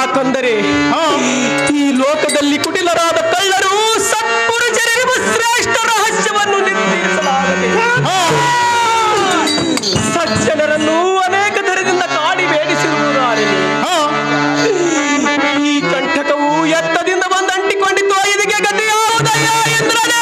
ಯಾಕಂದರೆ ಹಾ ಈ ಲೋಕದಲ್ಲಿ ಕುಟಿಲರಾದ ಕಳ್ಳರು ಸತ್ಪುರುಷರಿರುವ ಶ್ರೇಷ್ಠ ರಹಸ್ಯವನ್ನು ನಿರ್ಧರಿಸಲಾಗದೆ ಹಾ ಸಜ್ಜನರನ್ನು ಅನೇಕ ದರದಿಂದ ಕಾಡಿ ಬೇಡಿಸಿರುವುದಾರಿದೆ ಹಾ ಈ ಕಂಟಕವು ಎತ್ತದಿಂದ ಬಂದು ಅಂಟಿಕೊಂಡಿತ್ತು ಇದಕ್ಕೆ ಗತಿ ಯಾವುದಯ್ಯ ಇಂದ್ರನೇ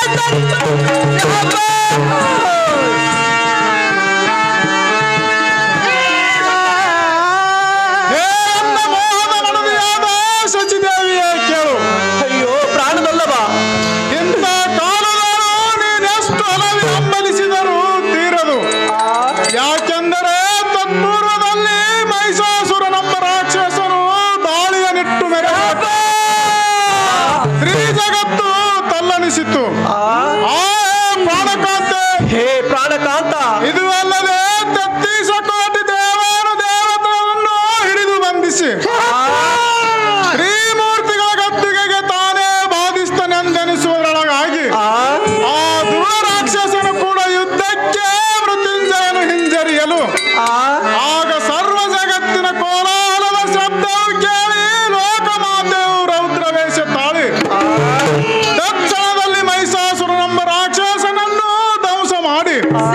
ಹೇ ನನ್ನ ಮೋಹದ ಮಡದಿಯಾದ ಶಚಿದೇವಿಯೇ ಕೇಳು ಅಯ್ಯೋ ಪ್ರಾಣದಲ್ಲವ ಇಂಥ ಕಾಲದಲ್ಲೂ ನೀನೆಷ್ಟು ಅಲವಿ ಹಂಬಲಿಸಿದರೂ ತೀರದು ಯಾಕೆಂದರೆ ತತ್ಪೂರ್ವದಲ್ಲಿ ಮಹಿಷಾಸುರನೆಂಬ ರಾಕ್ಷಸನು ದಾಳಿಯ ನಿಟ್ಟು ಮೆರೆ ಸ್ತ್ರೀ ಜಗತ್ತು ತಲ್ಲಣಿಸಿತು ಆ, ಆ ಪ್ರಾಣಕಾಂತೆ ಹೇ ಪ್ರಾಣಕಾಂತ ಇದು ಅಲ್ಲದೆ ತತ್ತೀಸ ಕೋಟಿ ದೇವಾನು ದೇವತೆಯನ್ನು ಹಿಡಿದು ಬಂಧಿಸಿ ಶ್ರೀಮೂರ್ತಿಗಳ ಗದ್ದುಗೆಗೆ ತಾನೇ ಬಾಧಿಸ್ತನೆಂದೆನಿಸುವುದರೊಳಗಾಗಿ ಆ, ಆ ದುರ ರಾಕ್ಷಸನು ಕೂಡ ಯುದ್ಧಕ್ಕೆ ಮೃತ್ಯುಂಜಯನು ಹಿಂಜರಿಯಲು ಆ, ಆಗ ಸರ್ವ ಜಗತ್ತಿನ ಕೋಲಾಹಲದ ಶಬ್ದವು ಕೇಳಿ ಲೋಕಮಾತೆಯು ರೌದ್ರವೇಶ ತಾಳಿ ತಕ್ಷಣದಲ್ಲಿ ಮಹಿಷಾಸುರನೆಂಬ ರಾಕ್ಷಸನನ್ನು ಧ್ವಂಸ ಮಾಡಿ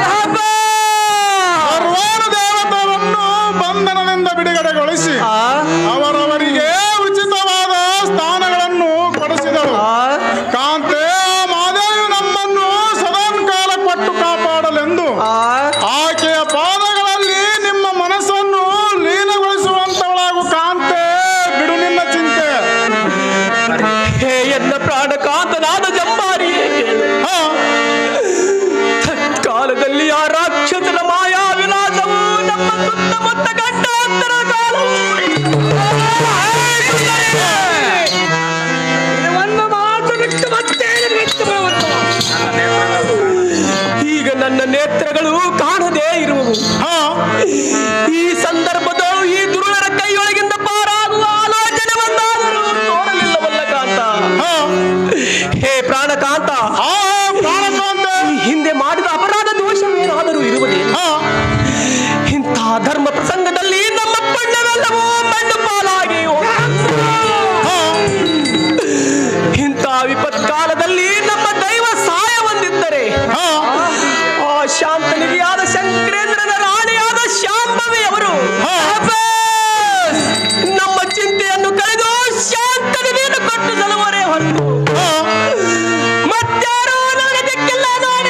ಸರ್ವಾನು ದೇವತೆಯನ್ನು ಬಂಧನದಿಂದ ಬಿಡುಗಡೆಗೊಳಿಸಿ ಆ, ಅವರವರಿಗೆ ಉಚಿತವಾದ ಸ್ಥಾನಗಳನ್ನು ಕೊಡಿಸಿದಳು ಆ, ಕಾಂತೆ ಮಾದೇವಿ ನಮ್ಮನ್ನು ಸದಾಕಾಲ ಕೊಟ್ಟು ಕಾಪಾಡಲೆಂದು ಆ, ಆಕೆಯ ಪಾದಗಳಲ್ಲಿ ನಿಮ್ಮ ಮನಸ್ಸನ್ನು ಲೀನಗೊಳಿಸುವಂತವಳಾಗು ಕಾಂತೆ ಬಿಡು ನಿನ್ನ ಚಿಂತೆ ಹೇ ಎನ್ನ ಪ್ರಾಣಕಾಂತನಾದ ಜಂಬಾರಿಯೇ ಕೇಳು ಹಾ ಕಾಲದಲ್ಲಿ ಆ ರಾಕ್ಷಸನ ಮಾಯಾ ವಿಲಾಸವು ನಮ್ಮ ಸುತ್ತಮುತ್ತ ಗಂಡಾಂತರ ಕಾಲವು ಒಂದು ಮಾತು ಬಿಟ್ಟು ಮತ್ತೇನು ಬಿಟ್ಟು ಬರುವುದು? ಈಗ ನನ್ನ ನೇತ್ರಗಳು ಕಾಣದೇ ಇರುವವು ಹಾ ಈ ಸಂದರ್ಭದಲ್ಲೂ ಈ ದುರುಳರ ಕೈಯೊಳಗಿಂದ ಪಾರಾಗುವ ಆಲೋಚನೆ ಬಂದಾದರೂ ನೋಡಲಿಲ್ಲವಲ್ಲ ಕಾಂತ ಹಾ ಹೇ ಪ್ರಾಣಕಾಂತ ಆ ಪ್ರಾಣಕಾಂತೆ ಈ ಹಿಂದೆ ಮಾಡಿದ ಅಪರಾಧ ದೋಷವೇನಾದರೂ ಇರುವುದೇ ಹಾ ಇಂತಹ ಧರ್ಮ ಪ್ರಸಂಗದಲ್ಲಿ ನಮ್ಮ ಪುಣ್ಯವೆಲ್ಲವೂ ಮಣ್ಣು ಪಾಲಾಗಿ ಹೋಗಿದೆ. ಹಾ ಇಂತಹ ವಿಪತ್ ಕಾಲದಲ್ಲಿ ನಮ್ಮ ದೈವ ಸಹಾಯ ಹೊಂದಿದ್ದರೆ ಹಾ ಆ ಶಾಂತನಿಗೆಯಾದ ಶಂಕರೇಂದ್ರನ ರಾಣಿಯಾದ ಶಾಂಭವಿ ಅವರು ಹಾ. ನಮ್ಮ ಚಿಂತೆಯನ್ನು ಕಳೆದು ಶಾಂತನಿಗೆಯನ್ನು ಕೊಟ್ಟು ಸಲುವರೆ ಹೊರತು ಹಾ ಮತ್ತಾರೂ ನನಗೆ ದಿಕ್ಕಿಲ್ಲ ನೋಡಿ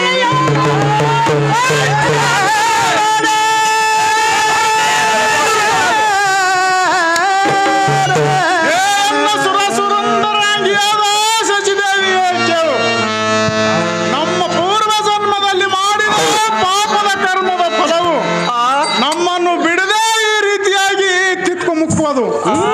ಹೇ ನನ್ನ ಸುರಸುರಂದರಾಂಗಿಯಾದ ಶಚಿದೇವಿಯೇ ಕೇಳು ನಮ್ಮ ಪೂರ್ವ ಜನ್ಮದಲ್ಲಿ ಮಾಡಿದ ಪಾಪದ ಕರ್ಮದ ಫಲವು ಆ, ನಮ್ಮನ್ನು ಬಿಡದೆ ಈ ರೀತಿಯಾಗಿ ತಿಕ್ಕು ಮುಕ್ಕುವುದು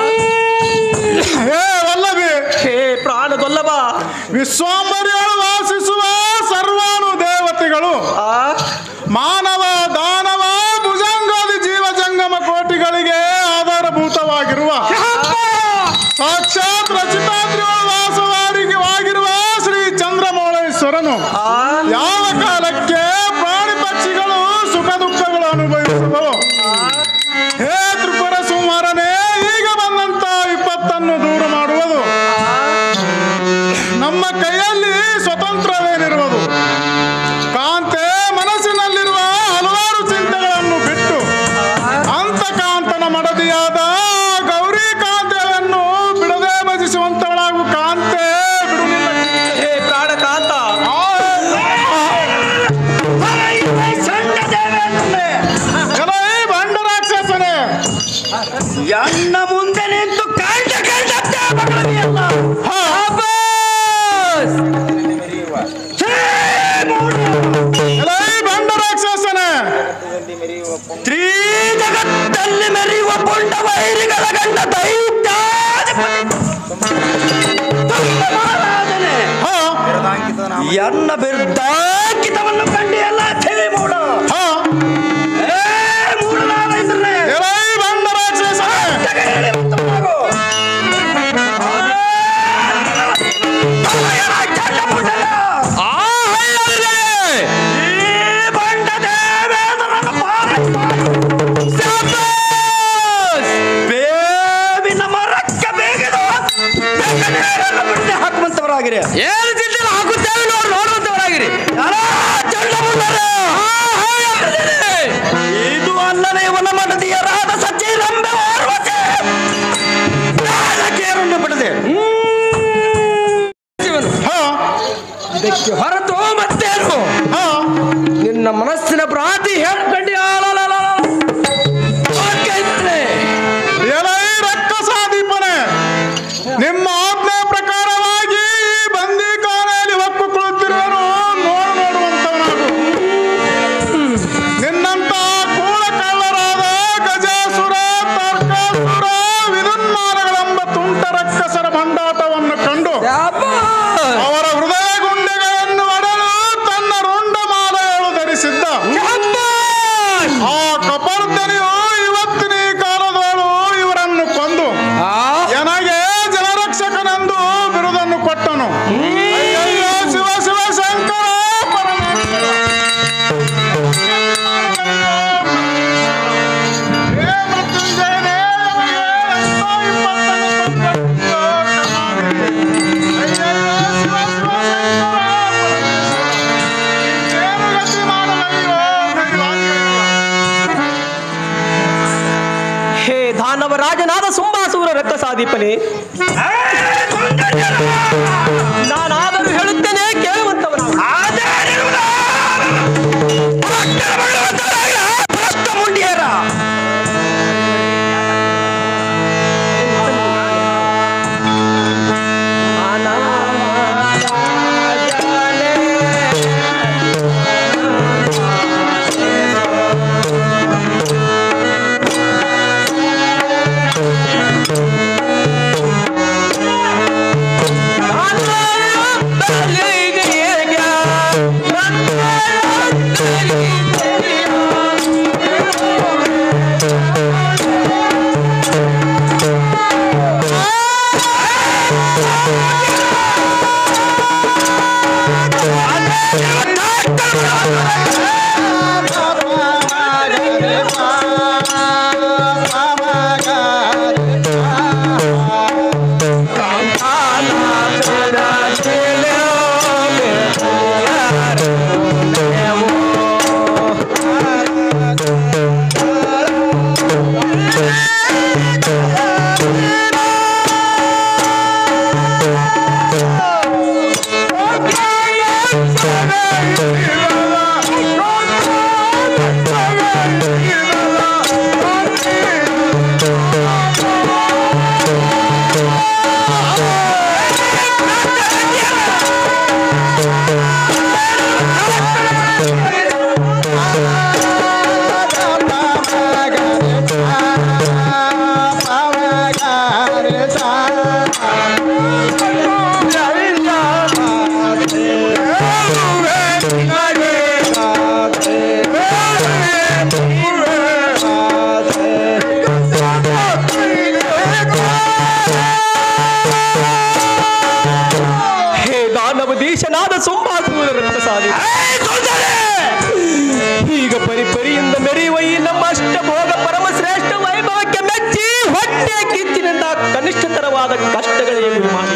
ಹೇ ವಲ್ಲಭಿ ಹೇ ಪ್ರಾಣದೊಲ್ಲವ ವಿಶ್ವಾಂಬರಿಯಳು ವಾಸಿಸುವ ಸರ್ವಾನು ದೇವತೆಗಳು ಆ ಮಾನವ ದಾನವ ಭುಜಂಗಾದಿ ಜೀವ ಜಂಗಮ ಕೋಟಿಗಳಿಗೆ ಆಧಾರಭೂತವಾಗಿರುವ ಸಾಕ್ಷಾತ್ ರಚಿತಾದ್ರಿಯಳು ವಾಸವಾರಿಗೆ ವಾಗಿರುವ ಶ್ರೀ ಚಂದ್ರಮೌಳೇಶ್ವರನು ಆ ಯಾವ ಕಾಲಕ್ಕೆ ಪ್ರಾಣಿ ಪಕ್ಷಿಗಳು ಸುಖ ದುಃಖಗಳು ಅನುಭವಿಸುತ್ತವೋ ಹೇ ತ್ರಿಪುರ ಸುಮಾರನೇ ಈಗ ಬಂದಂತ ವಿಪತ್ತನ್ನು ದೂರ ಮಾಡುವುದು ನಮ್ಮ ಕೈಯಲ್ಲಿ ಸ್ವತಂತ್ರವೇನಿರುವುದು ಕಾಂತೆ ಮನಸ್ಸಿನಲ್ಲಿರುವ ಹಲವಾರು ಚಿಂತೆಗಳನ್ನು ಬಿಟ್ಟು ಅಂತಕಾಂತನ ಮಡದಿಯಾದ ಗೌರಿ ಕಾಂತೆಯನ್ನು ಬಿಡದೆ ಭಜಿಸುವಂತವಳಾಗು ಕಾಂತೆ ಬಿಡು ನಿನ್ನ ಚಿಂತೆ. ಹೇ ಪ್ರಾಣಕಾಂತ ಆ, ಎಲೈ ಬಂಡ ರಾಕ್ಷಸನೇ ಎನ್ನ ಮುಂದೆ ನಿಂತು ಕಂಡ ಕಂಡಂತೆ ಮಗಳಿಯಲ್ಲ ಹಾ, ಎಲೈ ಬಂಡ ರಾಕ್ಷಸನೇ ಸ್ತ್ರೀ ಜಗತ್ತಲ್ಲಿ ಮೆರೆಯುವ ಪುಂಡ ವೈರಿಗಳ ಗಂಡ ದೈತ್ಯಾಧಿಪತಿ ಮಹಾರಾಜನೇ ಹಾ ಎನ್ನ ಬಿರ್ದಾಂಕಿತವನ್ನು ಕಂಡಿಯಲ್ಲ ಥೇ ಮೂಡ ಹಾ ಏ ಮೂಡನಾರೇಂದ್ರನೇ ಎಲೈ ಬಂಡ ರಾಕ್ಷಸನೇ ಹೇಳಿ ಉತ್ತಮವಾಗು. ಆ ಹಳ್ಳವರೇ, ಈ ಬಂಡ ದೇವೇಂದ್ರನ ಪಾಲಿಸುವ ಶಾಬಾಸ್! ಬೇವಿನ ಮರ ನೋಡುವಂತವರಾಗಿರಿ ಏನು ಚಿಂತೆ ಹಾಕುತ್ತೇವೆ ನೋಡಿ ನೋಡುವಂತವರಾಗಿರಿ ಯಾರ ಚಂಡಮುಂಡರು? ಇದು ಅಲ್ಲದೆ ಇವನ ಮಡದಿಯರಾದ ಸಚಿರಂಬೆ ಓರ್ವಶಿ ರಾಜಕೀಯರನ್ನು ಬಿಡದೆ ಇವನು ಹಾ ಇದಕ್ಕೆ ಹೊರತು ಮತ್ತೇನು ಹಾ ನಿನ್ನ ಮನಸ್ಸಿನ ಭ್ರಾಂತಿ ಹೇಳ್ಕೊಂಡಿ ಎಲೈ ರಕ್ಕಸಾದೀಪನೆ ನಿಮ್ಮ ಆಜ್ಞೆ ಪ್ರಕಾರವಾಗಿ ಈ ಬಂದೀಖಾನೆಯಲ್ಲಿ ಒಕ್ಕುಕೊಳ್ಳುತ್ತಿರುವನು ನೋಡು ನೋಡುವಂತವನಾಗು ನಿನ್ನಂತ ಕೂಳ ಕಳ್ಳರಾದ ಗಜಾಸುರ ತರ್ಕಾಸುರ ವಿದುನ್ಮಾನಗಳೆಂಬ ತುಂಟ ರಕ್ಕಸರ ಭಂಡಾಟವನ್ನು ಕಂಡು ಅವರ ಹೃದಯ ಗುಂಡೆಗಳನ್ನು ಒಡಲು ತನ್ನ ರುಂಡ ಮಾಲೆಗಳು ಧರಿಸಿದ್ದ ಆ ಕಪರ್ದನಿಯು ಇವತ್ತಿನ ಈ ಕಾಲದವಳು ಇವರನ್ನು ಕೊಂದು ನನಗೆ ಜನರಕ್ಷಕನೆಂದು ಬಿರುದನ್ನು ಕೊಟ್ಟನು ಅಯ್ಯಯ್ಯೋ ಶಿವ ಶಿವ ಶಂಕರ ಪರಮೇಶ್ವರ. ಹೇ ಮೃತ್ಯುಂಜಯನೇ, ನಮಗೆ ರಕ್ತ ಇಪ್ಪತ್ತನ್ನು ತಂದದ್ದು ಕಮಾಲಿ. ಅಯ್ಯಯ್ಯೋ ಶಿವ ಶಿವ ಶಂಕರ ಪರಮೇಶ್ವರ. ಏನು ಗತಿ ಮಾಡಲಯ್ಯೋ ದೈವಾಂಗಯ್ಯ. ಹೇ ದಾನವ ರಾಜನಾದ ಸುಂಬಾಸೂರ ರಕ್ತ ಸಾದೀಪನೆ ನಾನಾದರೂ ಹೇಳುತ್ತೇನೆ ಕೇಳುವಂತವನ ಮುಂಡಿಯರ ಹೇ ದಾನವದೀಶನಾದ ಸುಂಬಾಸೂರ ರಕ್ತ ಸಾದೀಪ ಈಗ ಪರಿ ಪರಿಯಿಂದ ಮೆರೆಯುವ ಈ ನಮ್ಮ ಅಷ್ಟಭೋಗ ಪರಮ ಶ್ರೇಷ್ಠ ವೈಭವಕ್ಕೆ ಮೆಚ್ಚಿ ಹೊಟ್ಟೆ ಕಿಚ್ಚಿನಿಂದ ಕನಿಷ್ಠತರವಾದ ಕಷ್ಟಗಳಿಗೆ ಗುರಿ ಮಾಡಿ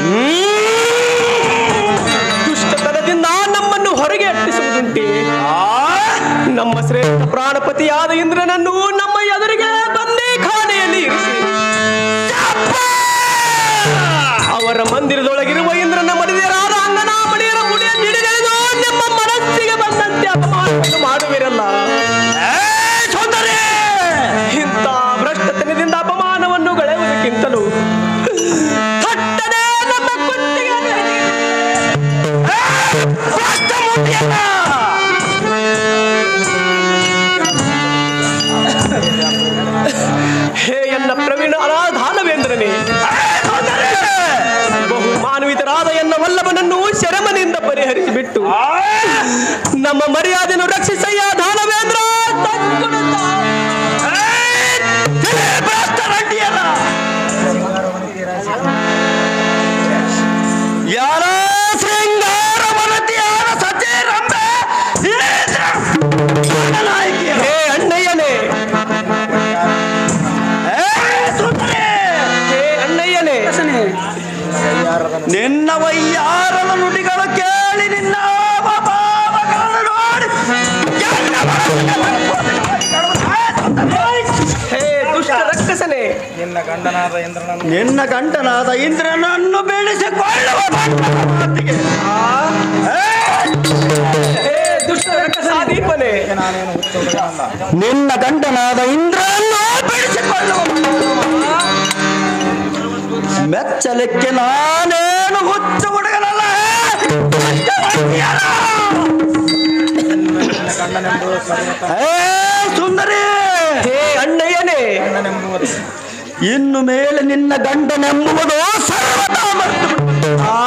ದುಷ್ಟತನದಿಂದ ನಮ್ಮನ್ನು ಹೊರಗೆ ಅಟ್ಟಿಸುವುದುಂಟೆ ನಮ್ಮ ಶ್ರೇಷ್ಠ ಪ್ರಾಣಪತಿಯಾದ ಇಂದ್ರನನ್ನು ನಮ್ಮ ಎದುರಿಗೆ ಬಂದೇ ಖಾನೆಯಲ್ಲಿ ಇರಿಸಿ ಅವರ ಮಂದಿರದೊಳಗಿರುವ ಇಂದ್ರನ ಮಡಿದರಾದ ಅಂಗನ ಮಡಿಯರ ಮುಡಿಯ ಹಿಡಿದೆಳೆದು ನಿಮ್ಮ ಮನಸ್ಸಿಗೆ ಬಂದಂತೆ ಅಪಮಾನವನ್ನು ಮಾಡುವಿರಲ್ಲ ಇಂಥ ಭ್ರಷ್ಟತನದಿಂದ ಅಪಮಾನವನ್ನು ಗಳೆಯುವುದಕ್ಕಿಂತಲೂ ಥಟ್ಟನೆ ನಮ್ಮ ಕುತ್ತಿಗೆ ಮೇಲೆ ಭ್ರಷ್ಟ ಮುಟ್ಟಿಯಲ್ಲ. ಹೇ ಎನ್ನ ಪ್ರವೀಣ ಅನಾಧಾನವೇಂದ್ರನೇ ಬಹು ಮಾನವಿತರಾದ ಎನ್ನ ವಲ್ಲಭನನ್ನು ಶರಮನಿಂದ ಪರಿಹರಿಸಿಬಿಟ್ಟು ನಮ್ಮ ಮರ್ಯಾದೆಯನ್ನು ರಕ್ಷಿಸಯ್ಯ ದಾನವೇಂದ್ರ ತಕ್ಕುಡುತ್ತ. ಹೇ ಭ್ರಷ್ಟರಂಟಿಯಲ್ಲ. ಯಾರ ಶೃಂಗಾರ ಮನತಿಯಾದ ಸಚೇರಂಬೆ ಹೇ ಅಣ್ಣಯ್ಯನೇ ಹೇ ಅಣ್ಣಯ್ಯನೇ ನಿನ್ನ ವೈಯಾರದ ನುಡಿಗಳು ಕೇಳಿ ನಿನ್ನ ಭಾವಗಳನ್ನು ನೋಡಿ ಎಲ್ಲ ಮನಸ್ಸಿನ ಹೇ ದುಷ್ಟ ರಕ್ಕಸನೆ ನಿನ್ನ ಗಂಡನಾದ ಇಂದ್ರನನ್ನು ಬೆಳೆಸಿಕೊಳ್ಳುವ ಭಕ್ತರ ಮಾತಿಗೆ ಹೇ ದುಷ್ಟ ರಕ್ಕಸಾದೀಪನೆ ನಿನ್ನ ಗಂಡನಾದ ಇಂದ್ರನನ್ನು ಬೆಳೆಸಿಕೊಳ್ಳುವ ಮೆಚ್ಚಲಿಕ್ಕೆ ನಾನೇನು ಹುಚ್ಚು ಹುಡುಗನಲ್ಲ ಏ ಸುಂದರಿ ಹೇ ಅಣ್ಣಯ್ಯನೇ ಇನ್ನು ಮೇಲೆ ನಿನ್ನ ಗಂಡನೆಂಬುವುದು ಸರ್ವತಾ ಮರೆತು ಬಿಡು. ಆ?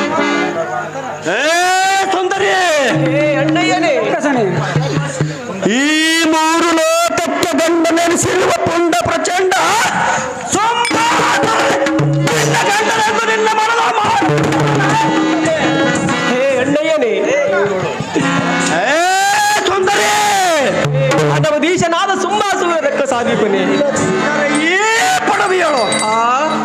ಏ ಸುಂದರಿ ಹೇ ಅಣ್ಣಯ್ಯನೇ ಈ ಮೂರು ಲೋಕಕ್ಕೆ ಗಂಡನೆನಿಸಿರುವ ಪುಂಡ ಪ್ರಚಂಡ ಸೊಂಪಾದರೆ ನಿನ್ನ ಗಂಡನೆಂದು ನಿನ್ನ ಮನದ ಮಾತು. ಹೇ ಅಣ್ಣಯ್ಯನೇ ಏ ಸುಂದರಿ ಅನವಧೀಶನಾದ ಸುಂಬಾಸುವ ರಕ್ಕಸಾದೀಪನೆ ಈ ಪಡವಿಯಳು ಆ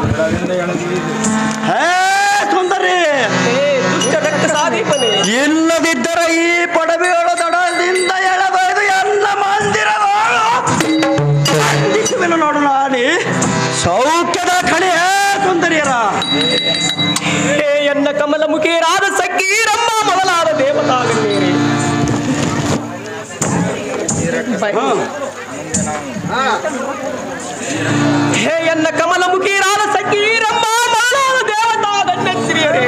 ಹೇ ಸುಂದರಿ ಹೇ ದುಷ್ಟ ರಕ್ಕಸಾದೀಪನೆ ಇಲ್ಲದಿದ್ದರೆ ಈ ಪಡವೆಯೊಳು ದಡದಿಂದ ಎಳೆದೊಯ್ದು ಎಲ್ಲ ಮಂದಿರದೋಳು ಖಂಡಿಸುವೆನು ನೋಡು ನಾನಿ ಸೌಖ್ಯದ ಕಣೆ ಸುಂದರಿಯರ ಹೇ ಎನ್ನ ಕಮಲ ಮುಖೇರಾದ ಸಕ್ಕೀರಮ್ಮ ಮೊದಲಾದ ದೇವತಾಗನ್ನೇರಿ ಹೇ ಎನ್ನ ಕಮಲ ಮುಖೀರಾದ ಸಕ್ಕೀರಮ್ಮ ಮೊದಲಾದ ದೇವತಾಗನ್ನೆತ್ತಿರಿಯರೇ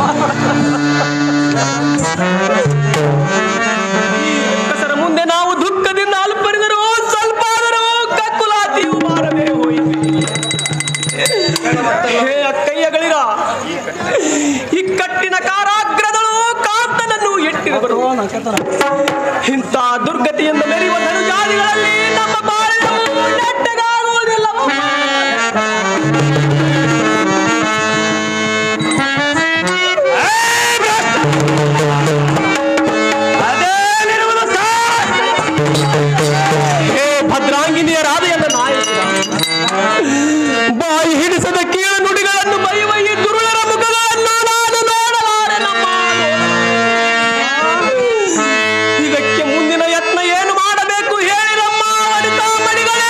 ಕಸರ ಮುಂದೆ ನಾವು ದುಃಖದಿಂದ ಅಲ್ಪರಿದರೂ ಸ್ವಲ್ಪ ಆದರೂ ಕಕ್ಕುಲಾತಿಯು ಮಾರದೆ ಹೋಯಿತು ಹೇ ಅಕ್ಕಯ್ಯಗಳಿರ ಇಕ್ಕಟ್ಟಿನ ಕಾರಾಗ್ರದಳು ಕಾಂತನನ್ನು ಎಟ್ಟಿರುವರು ಇಂಥ ದುರ್ಗತಿಯಿಂದ ಮೆರೆಯುವ ಧನುಜಾದಿಗಳಲ್ಲಿ ನಮ್ಮ ಬಾಳು ನೆಟ್ಟಗಾಗುವುದಿಲ್ಲ ಅದೇನಿರುವುದು ಹೇ ಭದ್ರಾಂಗಿನಿಯರಾದ ಎಲ್ಲ ನಾಯಕರ ಬಾಯಿ ಹಿಡಿಸದ ಕೀಳು ನುಡಿಗಳನ್ನು ಬೈಯುವ ಈ ದುರುಳರ ಮುಖಗಳನ್ನು ನಾನು ನೋಡಲಾರೆ ನಮ್ಮ ಇದಕ್ಕೆ ಮುಂದಿನ ಯತ್ನ ಏನು ಮಾಡಬೇಕು ಹೇಳಿ ನಮ್ಮ ಮಣಿಗಳೇ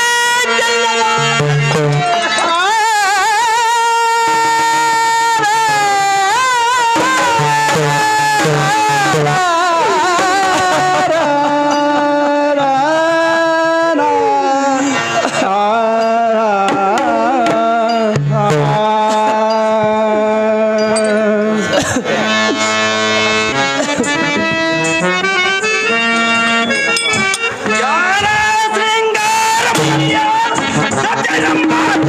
ಜ್ಞಾನ ಶೃಂಗಾರ ಪುಣ್ಯ ಸತ್ಯನಂಬ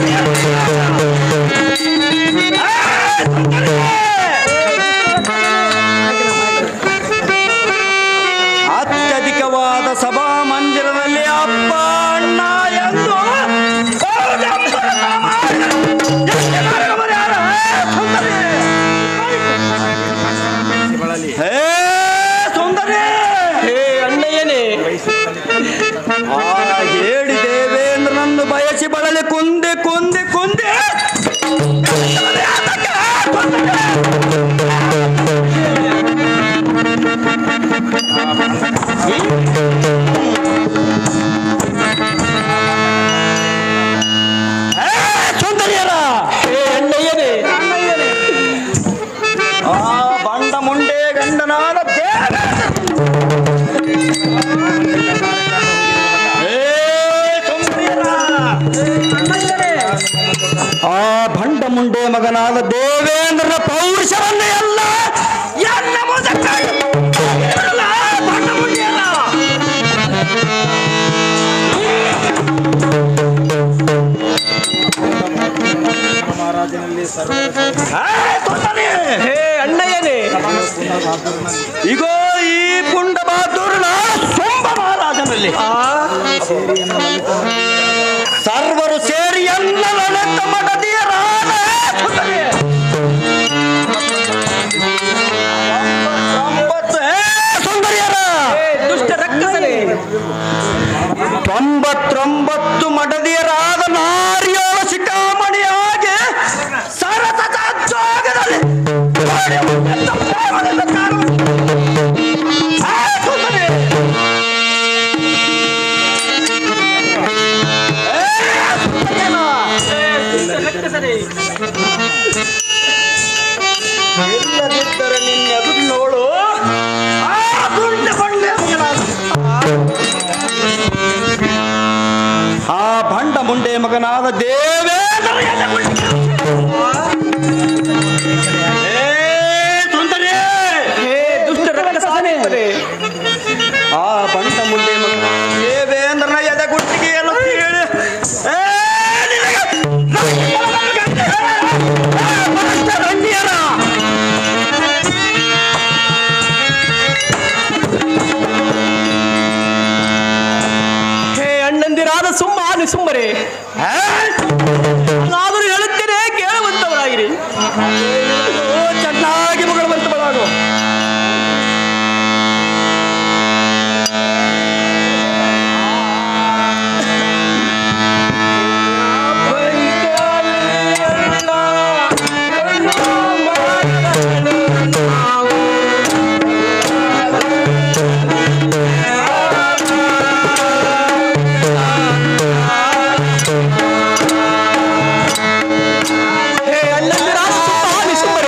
ಅತ್ಯಧಿಕವಾದ ಸಭಾ ಮಂದಿರದಲ್ಲಿ ಅಪ್ಪ ಅಣ್ಣ ಎಂದು ಔದಂಬರತ ಮಾಡಿದರು. ಎಷ್ಟು ನರಕಮರ ಯಾರು? ಸುಂದರಿ. ಹೇ ಸುಂದರಿ ಹೇ ಅಣ್ಣಯ್ಯನೇ ಆ ಹೇಳಿ ದೇವೇಂದ್ರನನ್ನು ಬಯಸಿ ಬಳಲಿ ಕುಂದೆ ಕುಂದೆ ಕುಂದೆ ಏ, ಸುಂದರಿಯರ ಹೇ ಅಣ್ಣಯ್ಯನೇ ಆ ಬಂಡ ಮುಂಡೆ ಗಂಡನಾದ ದೇವೇಂದ್ರ ಏ, ಸುಂದರಿಯರ ಆ ಭಂಡ ಮುಂಡೆ ಮಗನಾದ ದೇವೇಂದ್ರನ ಪೌರುಷವನ್ನೇ ಎಲ್ಲ ಎನ್ನ ಮುದಕ ಇರಲ್ಲ, ಭಂಡ ಮುಂಡೆಯಲ್ಲ. ಏ, ಸುಂದರಿ! ಹೇ ಅಣ್ಣಯ್ಯನೇ ಇಗೋ ಈ ಪುಂಡ ಬಹಾದೂರನ ಸೊಂಬ ಮಹಾರಾಜನಲ್ಲಿ ಸರ್ವರು ಸೇರಿ ಎಲ್ಲ ಲಲಿತ ಮಠದಿಯರಾದ ಸುಂದರಿ. ತೊಂಬತ್ತು ಏ ಸುಂದರಿಯರ ಹೇ ದುಷ್ಟ ರಕ್ಕಸನೇ ತೊಂಬತ್ತೊಂಬತ್ತು ಮಡದಿಯರಾದ ನಾರಿಯೋಳ ಶಿಖಾಮಣಿಯಾಗಿ ಸಾ ಇಲ್ಲದಿದ್ದರೆ ನಿನ್ನೆದುರು ನೋಡು ಆ ದುಂಡ ಬಂಡೆ ಮಗನಾದ ಆ ಭಂಡ ಮುಂಡೆ ಮಗನಾದ ದೇವೇಂದ್ರ ಎದೆ ಗುಂಡಿಗೆ. ಏ ಸುಂದರಿ ಹೇ ದುಷ್ಟ ರಕ್ಕಸಾನೇವರೇ ಆ ಬಂಟ ಮುಂಡೆ ಮಗ ದೇವೇಂದ್ರನ ಎದೆ ಗುಟ್ಟಿಗೆಯನ್ನು ಕೇಳಿ ಏ, ನಿನಗೆ ಹೇ ಅಣ್ಣಂದಿರಾದ ಸುಮ್ಮ ನಿಸುಮ್ಮರೇ ನಾದರೂ ಹೇಳುತ್ತೇನೆ ಕೇಳುವಂತವರಾಗಿರಿ ಓ, ಚೆನ್ನಾಗಿ ಮಗಳವಂತವಳಾಗು ಹೇ ಅಣ್ಣಂದಿರಾದ ಸುಮ್ಮ ನಿಸುಮ್ಮರೇ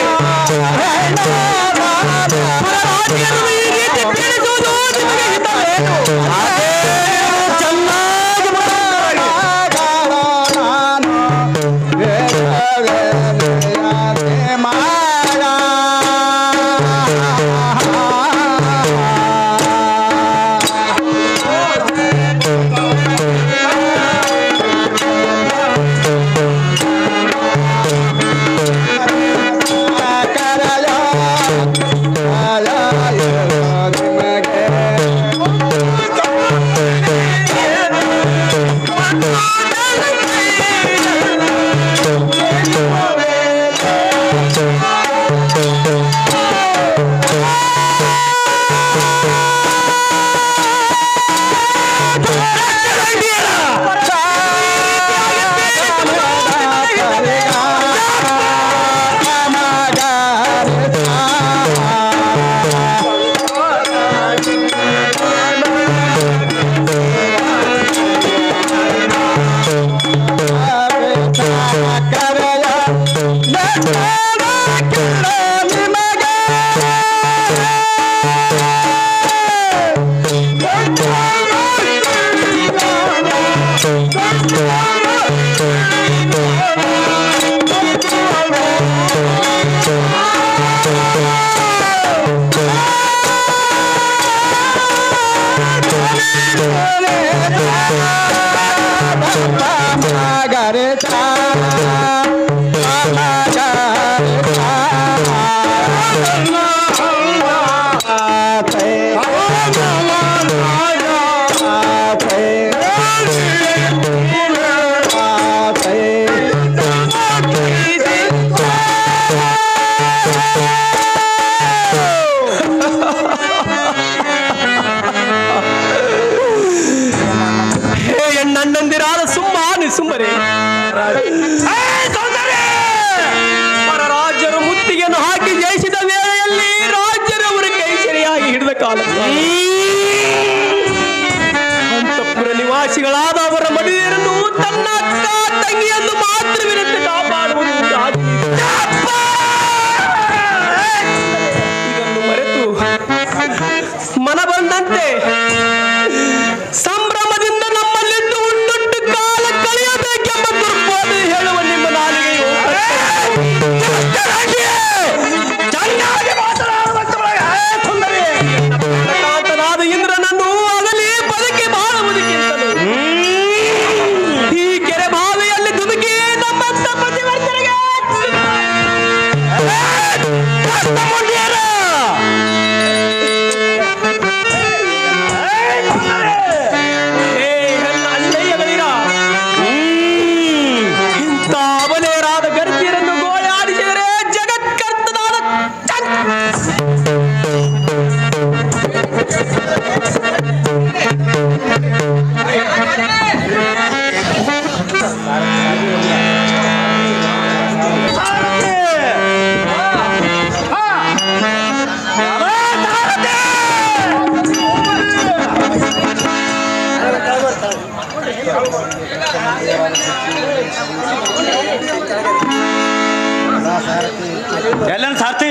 ಎಲ್ಲನ ಸಾರ್ಥಿ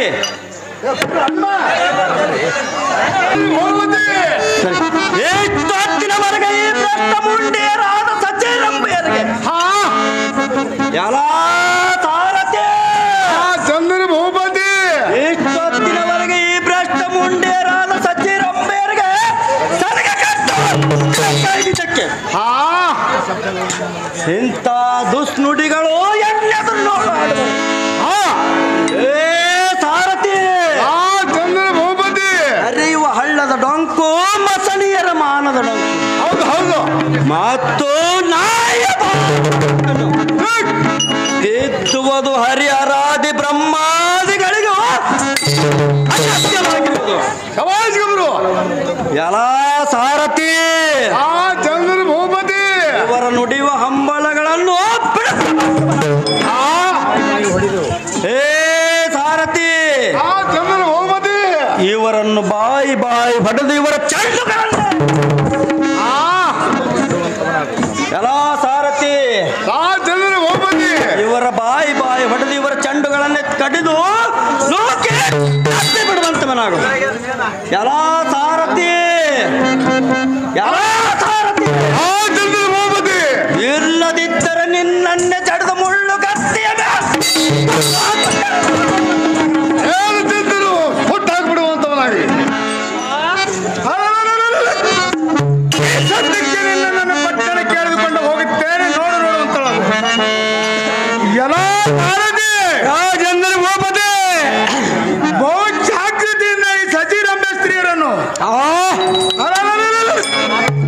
ಇಷ್ಟೊತ್ತಿನವರೆಗೆ ಈ ಭ್ರಷ್ಟ ಮುಂಡೇರಾದ ಸಜ್ಜನಂಬೆಯರಿಗೆ ಹಾ ಎಲ್ಲ ಸಾರಥಿ ಆ ಚಂದ್ರ ಭೂಪತಿ ಇಷ್ಟೊತ್ತಿನವರೆಗೆ ಈ ಭ್ರಷ್ಟ ಮುಂಡೇರಾದ ಸಜ್ಜಿರಂಬೆಯರಿಗೆ ಸಲಗ ಕಟ್ಟು ಕೈಗಿದ್ದಕ್ಕೆ ಹಾ ಇಂಥ ದುಷ್ನುಡಿಗಳು ಎಣ್ಣೆದ್ರು ನೋಡು ಹಾ ಏ ಸಾರಥಿ ಆ ಚಂದ್ರ ಭೂಪತಿ ಹರಿಯುವ ಹಳ್ಳದ ಡೊಂಕು ಮಸಣಿಯರ ಮಾನದ ಡೊಂಕು ಹೌದು ಹೌದು ಮತ್ತು ನಾಯ ಎತ್ತುವುದು ಹರಿಹರಾದಿ ಬ್ರಹ್ಮಾದಿಗಳಿಗೂ ಅಗತ್ಯವಾಗಿರುವುದು ಶವಾಜ್ ಗಬ್ರು ಎಲ್ಲ ಸಾರಥಿ ಆ ಚಂದ್ರ ಭೂಪತಿ ಇವರ ನುಡಿಯುವ ಹಂಬಲಗಳನ್ನು ಬಿಡಿಸು. ಆ ಏ ಸಾರಥಿ ಆ ಚಂದ್ರ ಭೂಪತಿ ಇವರನ್ನು ಬಾಯಿ ಬಾಯಿ ಹೊಡೆದು ಇವರ ಚಂಡುಗಳನ್ನು ಆ ಎಲ್ಲ ಸಾರಥಿ ಆ ಚಂದ್ರ ಭೂಪತಿ ಇವರ ಬಾಯಿ ಬಾಯಿ ಹೊಡೆದು ಇವರ ಚಂಡುಗಳನ್ನೇ ಕಡಿದು ಲೋಕೆ ಕತ್ತಿ ಬಿಡುವಂತವನಾಗು ಎಲ್ಲ ಸಾರಥಿ ಎಲ್ಲ ಸಾರಥಿ ಆ ಚಂದ್ರ ಭೂಪತಿ ಇಲ್ಲದಿದ್ದರೆ ನಿನ್ನನ್ನೇ ಜಡಿದ ಮುಳ್ಳು ಕತ್ತಿಯ ಏನು ಚಂದ್ರು ಹುಟ್ಟು ಹಾಕ್ಬಿಡುವಂತವನಾಗಿ ಈ ಸದ್ಯಕ್ಕೆ ನಿನ್ನ ನನ್ನ ಪಟ್ಟಣ ಕೇಳಿದುಕೊಂಡು ಹೋಗುತ್ತೇನೆ ನೋಡು ನೋಡುವಂತಳ ಎಲ್ಲ ಭಾರತಿ ರಾಜೇಂದ್ರ ಭೂಪತಿ ಬಹು ಜಾಗೃತಿಯಿಂದ ಈ ಸಚಿರಂಬೆ ಸ್ತ್ರೀಯರನ್ನು ಅಲಲಲಲಲ.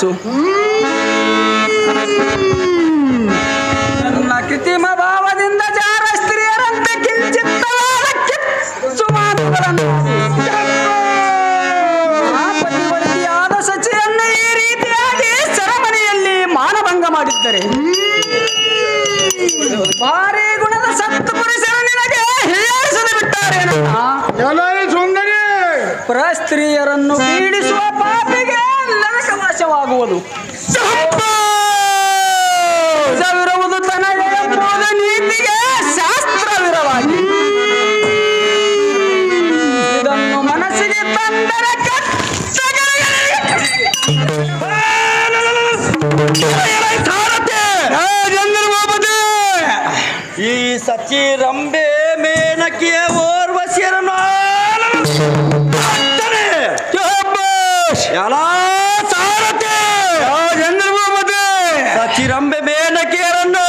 ಆಲಿಸು ನನ್ನ ಕೃತಿಮ ಭಾವದಿಂದ ಜಾರ ಸ್ತ್ರೀಯರಂತೆ ಕಿಂಚಿತ್ತವಾದ ಕಿಚ್ಚು ಮಾತುಗಳನ್ನು ಆ ಪತಿವರ್ತಿಯಾದ ಸಚಿಯನ್ನು ಈ ರೀತಿಯಾಗಿ ಸರಮನೆಯಲ್ಲಿ ಮಾನಭಂಗ ಮಾಡಿದ್ದರೆ ಭಾರಿ ಗುಣದ ಸತ್ತು ಪುರುಷರು ನಿನಗೆ ಹೀಯಾಳಿಸಲು ಬಿಟ್ಟಾರೇನಣ್ಣ ಎಲ್ಲರೂ ಸುಂದರಿ ಪ್ರಸ್ತ್ರೀಯರನ್ನು ಪೀಡಿಸುವ ಪಾಪಿಗೆ ನರಕವಾಸವಾಗುವುದು ವಿರುವುದು ತನಗೆ ಎಂಬುದು ನೀತಿಗೆ ಶಾಸ್ತ್ರವಿರವಾಗಿ ಇದನ್ನು ಮನಸ್ಸಿಗೆ ತಂದರೆ ಈ ಸಚಿ ರಂಬೆ ಮೇನಕಿಯ ಓರ್ವಶಿಯರನ್ನು ಎಲ್ಲ ಸಾರಥಿ ಸಚಿ ರಂಬೆ ಮೇನಕಿಯರನ್ನು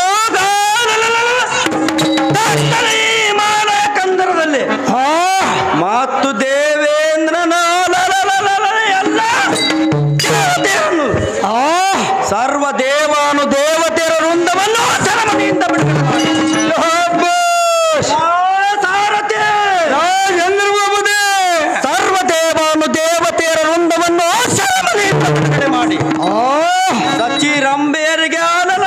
ಮಾನ ಕಂದರದಲ್ಲಿ ಮತ್ತು ದೇವೇಂದ್ರನ ಎಲ್ಲ ದೇವತೆಯನ್ನು ಸರ್ವ ದೇವಾನು ದೇವತೆಯರ ವೃಂದವನ್ನು ಸರಮನಿಯಿಂದ ಬಿಡುಗಡೆ ಮಾಡಿ. ಆ ಸಾರಥಿ! ಸರ್ವ ದೇವಾನು ದೇವತೆಯರ ವೃಂದವನ್ನು ಸರಮನಿಯಿಂದ ಬಿಡುಗಡೆ ಮಾಡಿ ಸಚಿ ರಂಬೇರಿಗೆ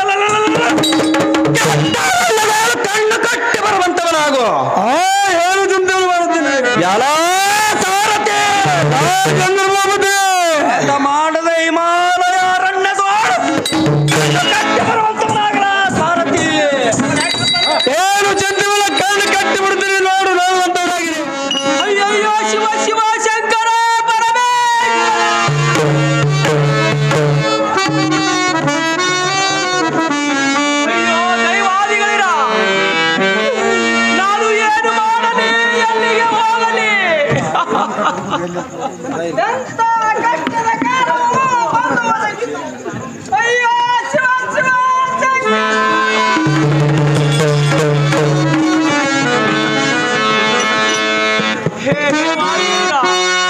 ಕಣ್ಣು ಕಟ್ಟಿ ಬರುವಂತವನಾಗು ಏನು ಚಿಂತನೆ ಮಾಡುತ್ತೇನೆ ಎಲ್ಲ ಸಾರಥಿ ಅರ್ಥ ಮಾಡದ ಹಿಮಾಲಯ ಅರಣ್ಯ ಕಟ್ಟಿ ಬರುವಂತವನಾಗಲ ಸಾರಥಿ ಏನು ಚಿಂತೆಗಳ ಕಣ್ಣು ಕಟ್ಟಿ ಬಿಡ್ತೀನಿ ನೋಡು ನೋಡುವಂತವನಾಗಿದೆ ಅಯ್ಯಯ್ಯೋ ಶಿವ ಶಿವ ಶಂಕರ ಪರಮೇಶ್ವರ ಅಯ್ಯೋ ದೈವಾದಿಗಳಿರ ನಾನು ಏನು ಮಾಡಲಿ ಎಲ್ಲಿಗೆ ಹೋಗಲಿ ಎಂತ ಕಷ್ಟದ ಕಾಲವು ಬಂದು ಒದಗಿತು. ಅಯ್ಯೋ ಶಿವ ಶಿವ ಶಂಕರ ಹೇ ದೈವಾದಿಗಳಿರ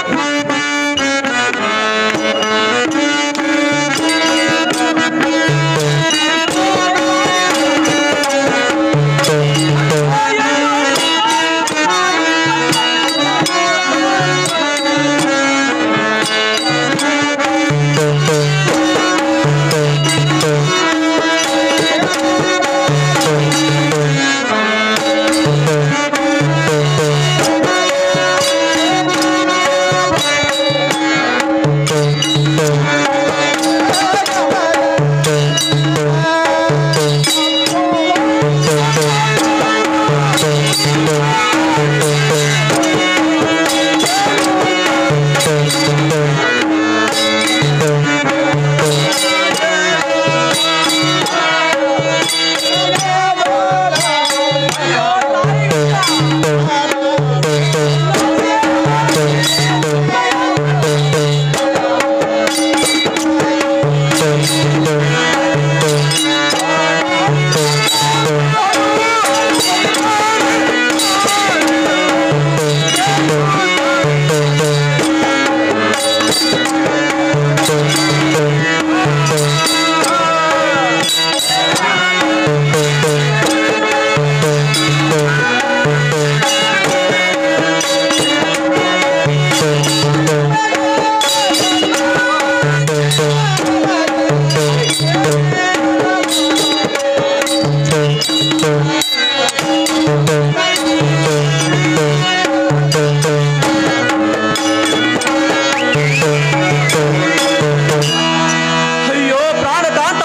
ಅಯ್ಯೋ ಪ್ರಾಣದಾತ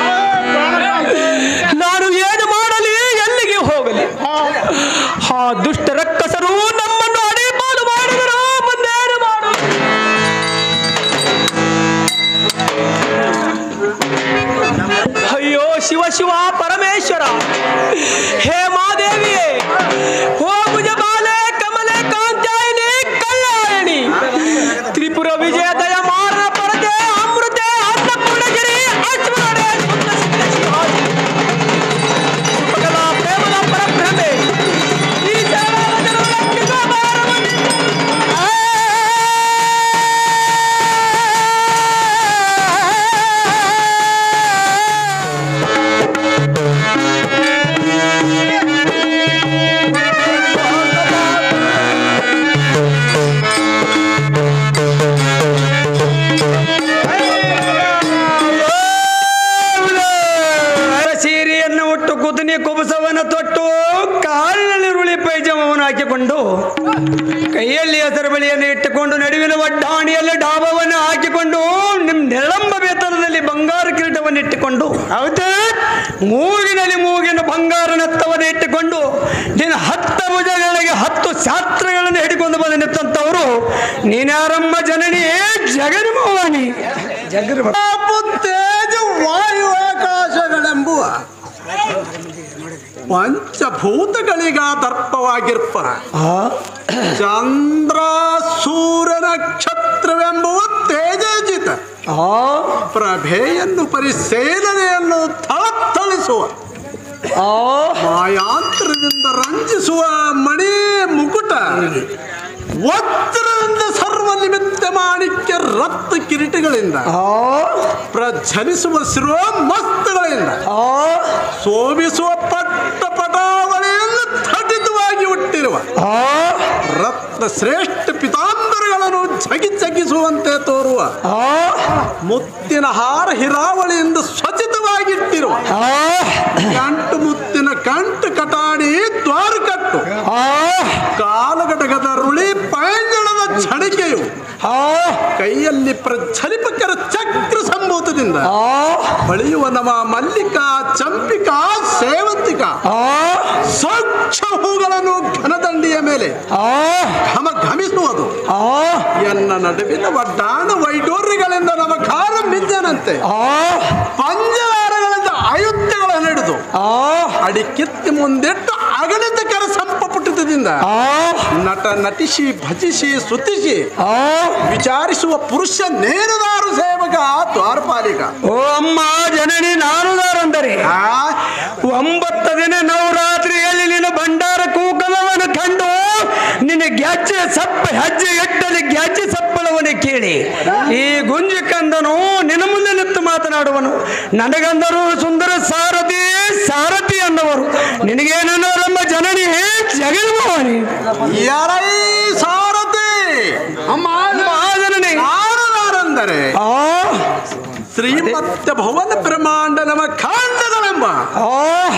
ನಾನು ಏನು ಮಾಡಲಿ ಎಲ್ಲಿಗೆ ಹೋಗಲಿ ಆ ದುಷ್ಟ ರಕ್ಕಸರು ನಮ್ಮನ್ನು ಅಡಿಪಾಲು ಮಾಡಿದರು ಮುಂದೇನು ಮಾಡು ಅಯ್ಯೋ ಶಿವ ಶಿವ ಪರಮೇಶ್ವರ ಹೇ ಮಾದೇವಿಯೇ ಓ ಭುಜಬಾಲೆ ಕಮಲೆ ಕಾಂತ್ಯಾಯಿನಿ ಕಲ್ಯಾಣಿನಿ ತ್ರಿಪುರ ವಿಜಯ ದಯ ಮಾರನ ಪರದೆ ಅಮೃತೆ ಅನ್ನಪೂರ್ಣಗಿರಿ ಅಶ್ವರಡೆ ಶುದ್ಧ ಸಿದ್ಧ ಶಿವಾಜಿ ಸುಖಕಲಾ ಪ್ರೇಮದ ಪರಬ್ರಹ್ಮೆ ಈ ಶರಣಾಗತರು ರಕ್ಷಿಸುವ ಭಾರವನ್ನು ಆ ಪಂಚೆಯನ್ನು ತೊಟ್ಟು ಕಾಲಿನಲ್ಲಿ ರುಳಿ ಪೈಜಾಮವನ್ನು ಹಾಕಿಕೊಂಡು ಕೈಯಲ್ಲಿ ಹೆಸರು ಬಳಿಯನ್ನು ಇಟ್ಟುಕೊಂಡು ನಡುವಿನ ಒಡ್ಡಾಣಿಯಲ್ಲಿ ಡಾಬವನ್ನು ಹಾಕಿಕೊಂಡು ನಿಮ್ ನೆಳಂಬ ವೇತನದಲ್ಲಿ ಬಂಗಾರ ಕಿರೀಟವನ್ನು ಇಟ್ಟುಕೊಂಡು ಹೌದೇ ಮೂಗಿನಲ್ಲಿ ಮೂಗಿನ ಬಂಗಾರ ನತ್ತವನ್ನು ಇಟ್ಟುಕೊಂಡು ನಿನ್ನ ಹತ್ತ ಭುಜಗಳಿಗೆ ಹತ್ತು ಶಾಸ್ತ್ರಗಳನ್ನು ಹಿಡಿಕೊಂಡು ಬಂದು ನಿಂತಂತವರು ನೀನ್ಯಾರಮ್ಮ ಜನನಿ ಜಗನ್ಮೋಹನಿ ಜಗನ್ಮ ತೇಜ ವಾಯು ಆಕಾಶಗಳೆಂಬುವ ಪಂಚಭೂತಗಳಿಗ ದರ್ಪವಾಗಿರ್ಪ ಚಂದ್ರ ಸೂರ್ಯ ನಕ್ಷತ್ರವೆಂಬುವ ತೇಜೋಜಿತ ಆ ಪ್ರಭೆಯನ್ನು ಪರಿಶೀಲನೆಯನ್ನು ಥಳಥಳಿಸುವ ಆ ಮಾಯಾಂತರದಿಂದ ರಂಜಿಸುವ ಮಣಿ ಮುಕುಟ ವಜ್ರದಿಂದ ಸರ್ವ ನಿಮಿತ್ತ ಮಾಣಿಕ್ಯ ರಕ್ತ ಕಿರೀಟಗಳಿಂದ ಆ ಪ್ರಜ್ವಲಿಸುವ ಶಿರೋಮಸ್ತಗಳಿಂದ ಆ ಶೋಭಿಸುವ ಪಟ್ಟ ಪಟಾವಳಿಯಿಂದ ಥಟಿತವಾಗಿ ಹುಟ್ಟಿರುವ ಆ ರತ್ನ ಶ್ರೇಷ್ಠ ಪಿತಾಂಬರಗಳನ್ನು ಝಗಿ ಝಗಿಸುವಂತೆ ತೋರುವ ಆ ಮುತ್ತಿನ ಹಾರ ಹಿರಾವಳಿಯಿಂದ ಸ್ವಚಿತವಾಗಿಟ್ಟಿರುವ ಆ ಕಂಟು ಮುತ್ತಿನ ಕಂಟು ಕಟಾಡಿ ದ್ವಾರಕಟ್ಟು ಆ ಕಾಲಘಟಕದ ರುಳಿ ಪಯಂಜಳದ ಛಣಿಕೆಯು ಆ ಕೈಯಲ್ಲಿ ಪ್ರಜ್ವಲಿಪಕರ ಚಕ್ರ ಸಂಭೂತದಿಂದ ಆ ಹೊಳೆಯುವ ನವ ಮಲ್ಲಿಕಾ ಚಂಪಿಕಾ ಸೇವಂತಿಕ ಆ ಸ್ವಚ್ಛ ಹೂಗಳನ್ನು ಘನದಂಡಿಯ ಮೇಲೆ ಆ ಘಮ ಘಮಿಸುವುದು ಆ ಎನ್ನ ನಡುವಿನ ಒಡ್ಡಾಣ ವೈಡೂರ್ಯಗಳಿಂದ ನವ ಕಾಲ ಮಿಂಜನಂತೆ ಆ ಪಂಜವಾರಗಳಿಂದ ಆಯುಕ್ತಗಳನ್ನು ಹಿಡಿದು ಆ ಅಡಿ ಕಿತ್ತಿ ಮುಂದಿಟ್ಟು ಅಗಣಿತ ಕರ ಸಂಪಪುಟದಿಂದ ಆ ನಟ ನಟಿಸಿ ಭಜಿಸಿ ಸ್ತುತಿಸಿ ಆ ವಿಚಾರಿಸುವ ಪುರುಷ ನೇರದಾರು ಸೇವಕ ದ್ವಾರಪಾಲಿಕ ಓ ಅಮ್ಮ ಜನನಿ ನಾನುದಾರಂದರೆ ಆ ಒಂಬತ್ತು ದಿನ ನವರಾತ್ರಿಯಲ್ಲಿ ನಿನ್ನ ಭಂಡಾರ ಕೂಕಲವನ್ನು ಕಂಡು ನಿನ್ನ ಗೆಜ್ಜೆ ಸಪ್ಪ ಹೆಜ್ಜೆ ಇಟ್ಟಲ್ಲಿ ಗೆಜ್ಜೆ ಸಪ್ಪಳವನ್ನು ಕೇಳಿ ಈ ಗುಂಜಿ ಕಂದನು ನಿನ್ನ ಮುಂದೆ ನಿಂತು ಮಾತನಾಡುವನು ನನಗಂದರು ಸುಂದರ ಸಾರಥಿ ಸಾರಥಿ ಅನ್ನವರು ನಿನಗೇನನ್ನೋರಮ್ಮ ಜನನಿ ಜಗನ್ಮೋಹನಿ ಯಾರೈ ಸಾರಥಿ ಮಹಾಜನನಿ ನಾರದಾರೆಂದರೆ ಆ ಶ್ರೀಮತ್ಯ ಭುವನ ಬ್ರಹ್ಮಾಂಡ ನಮ ಖಾಂಡಗಳೆಂಬ ಆ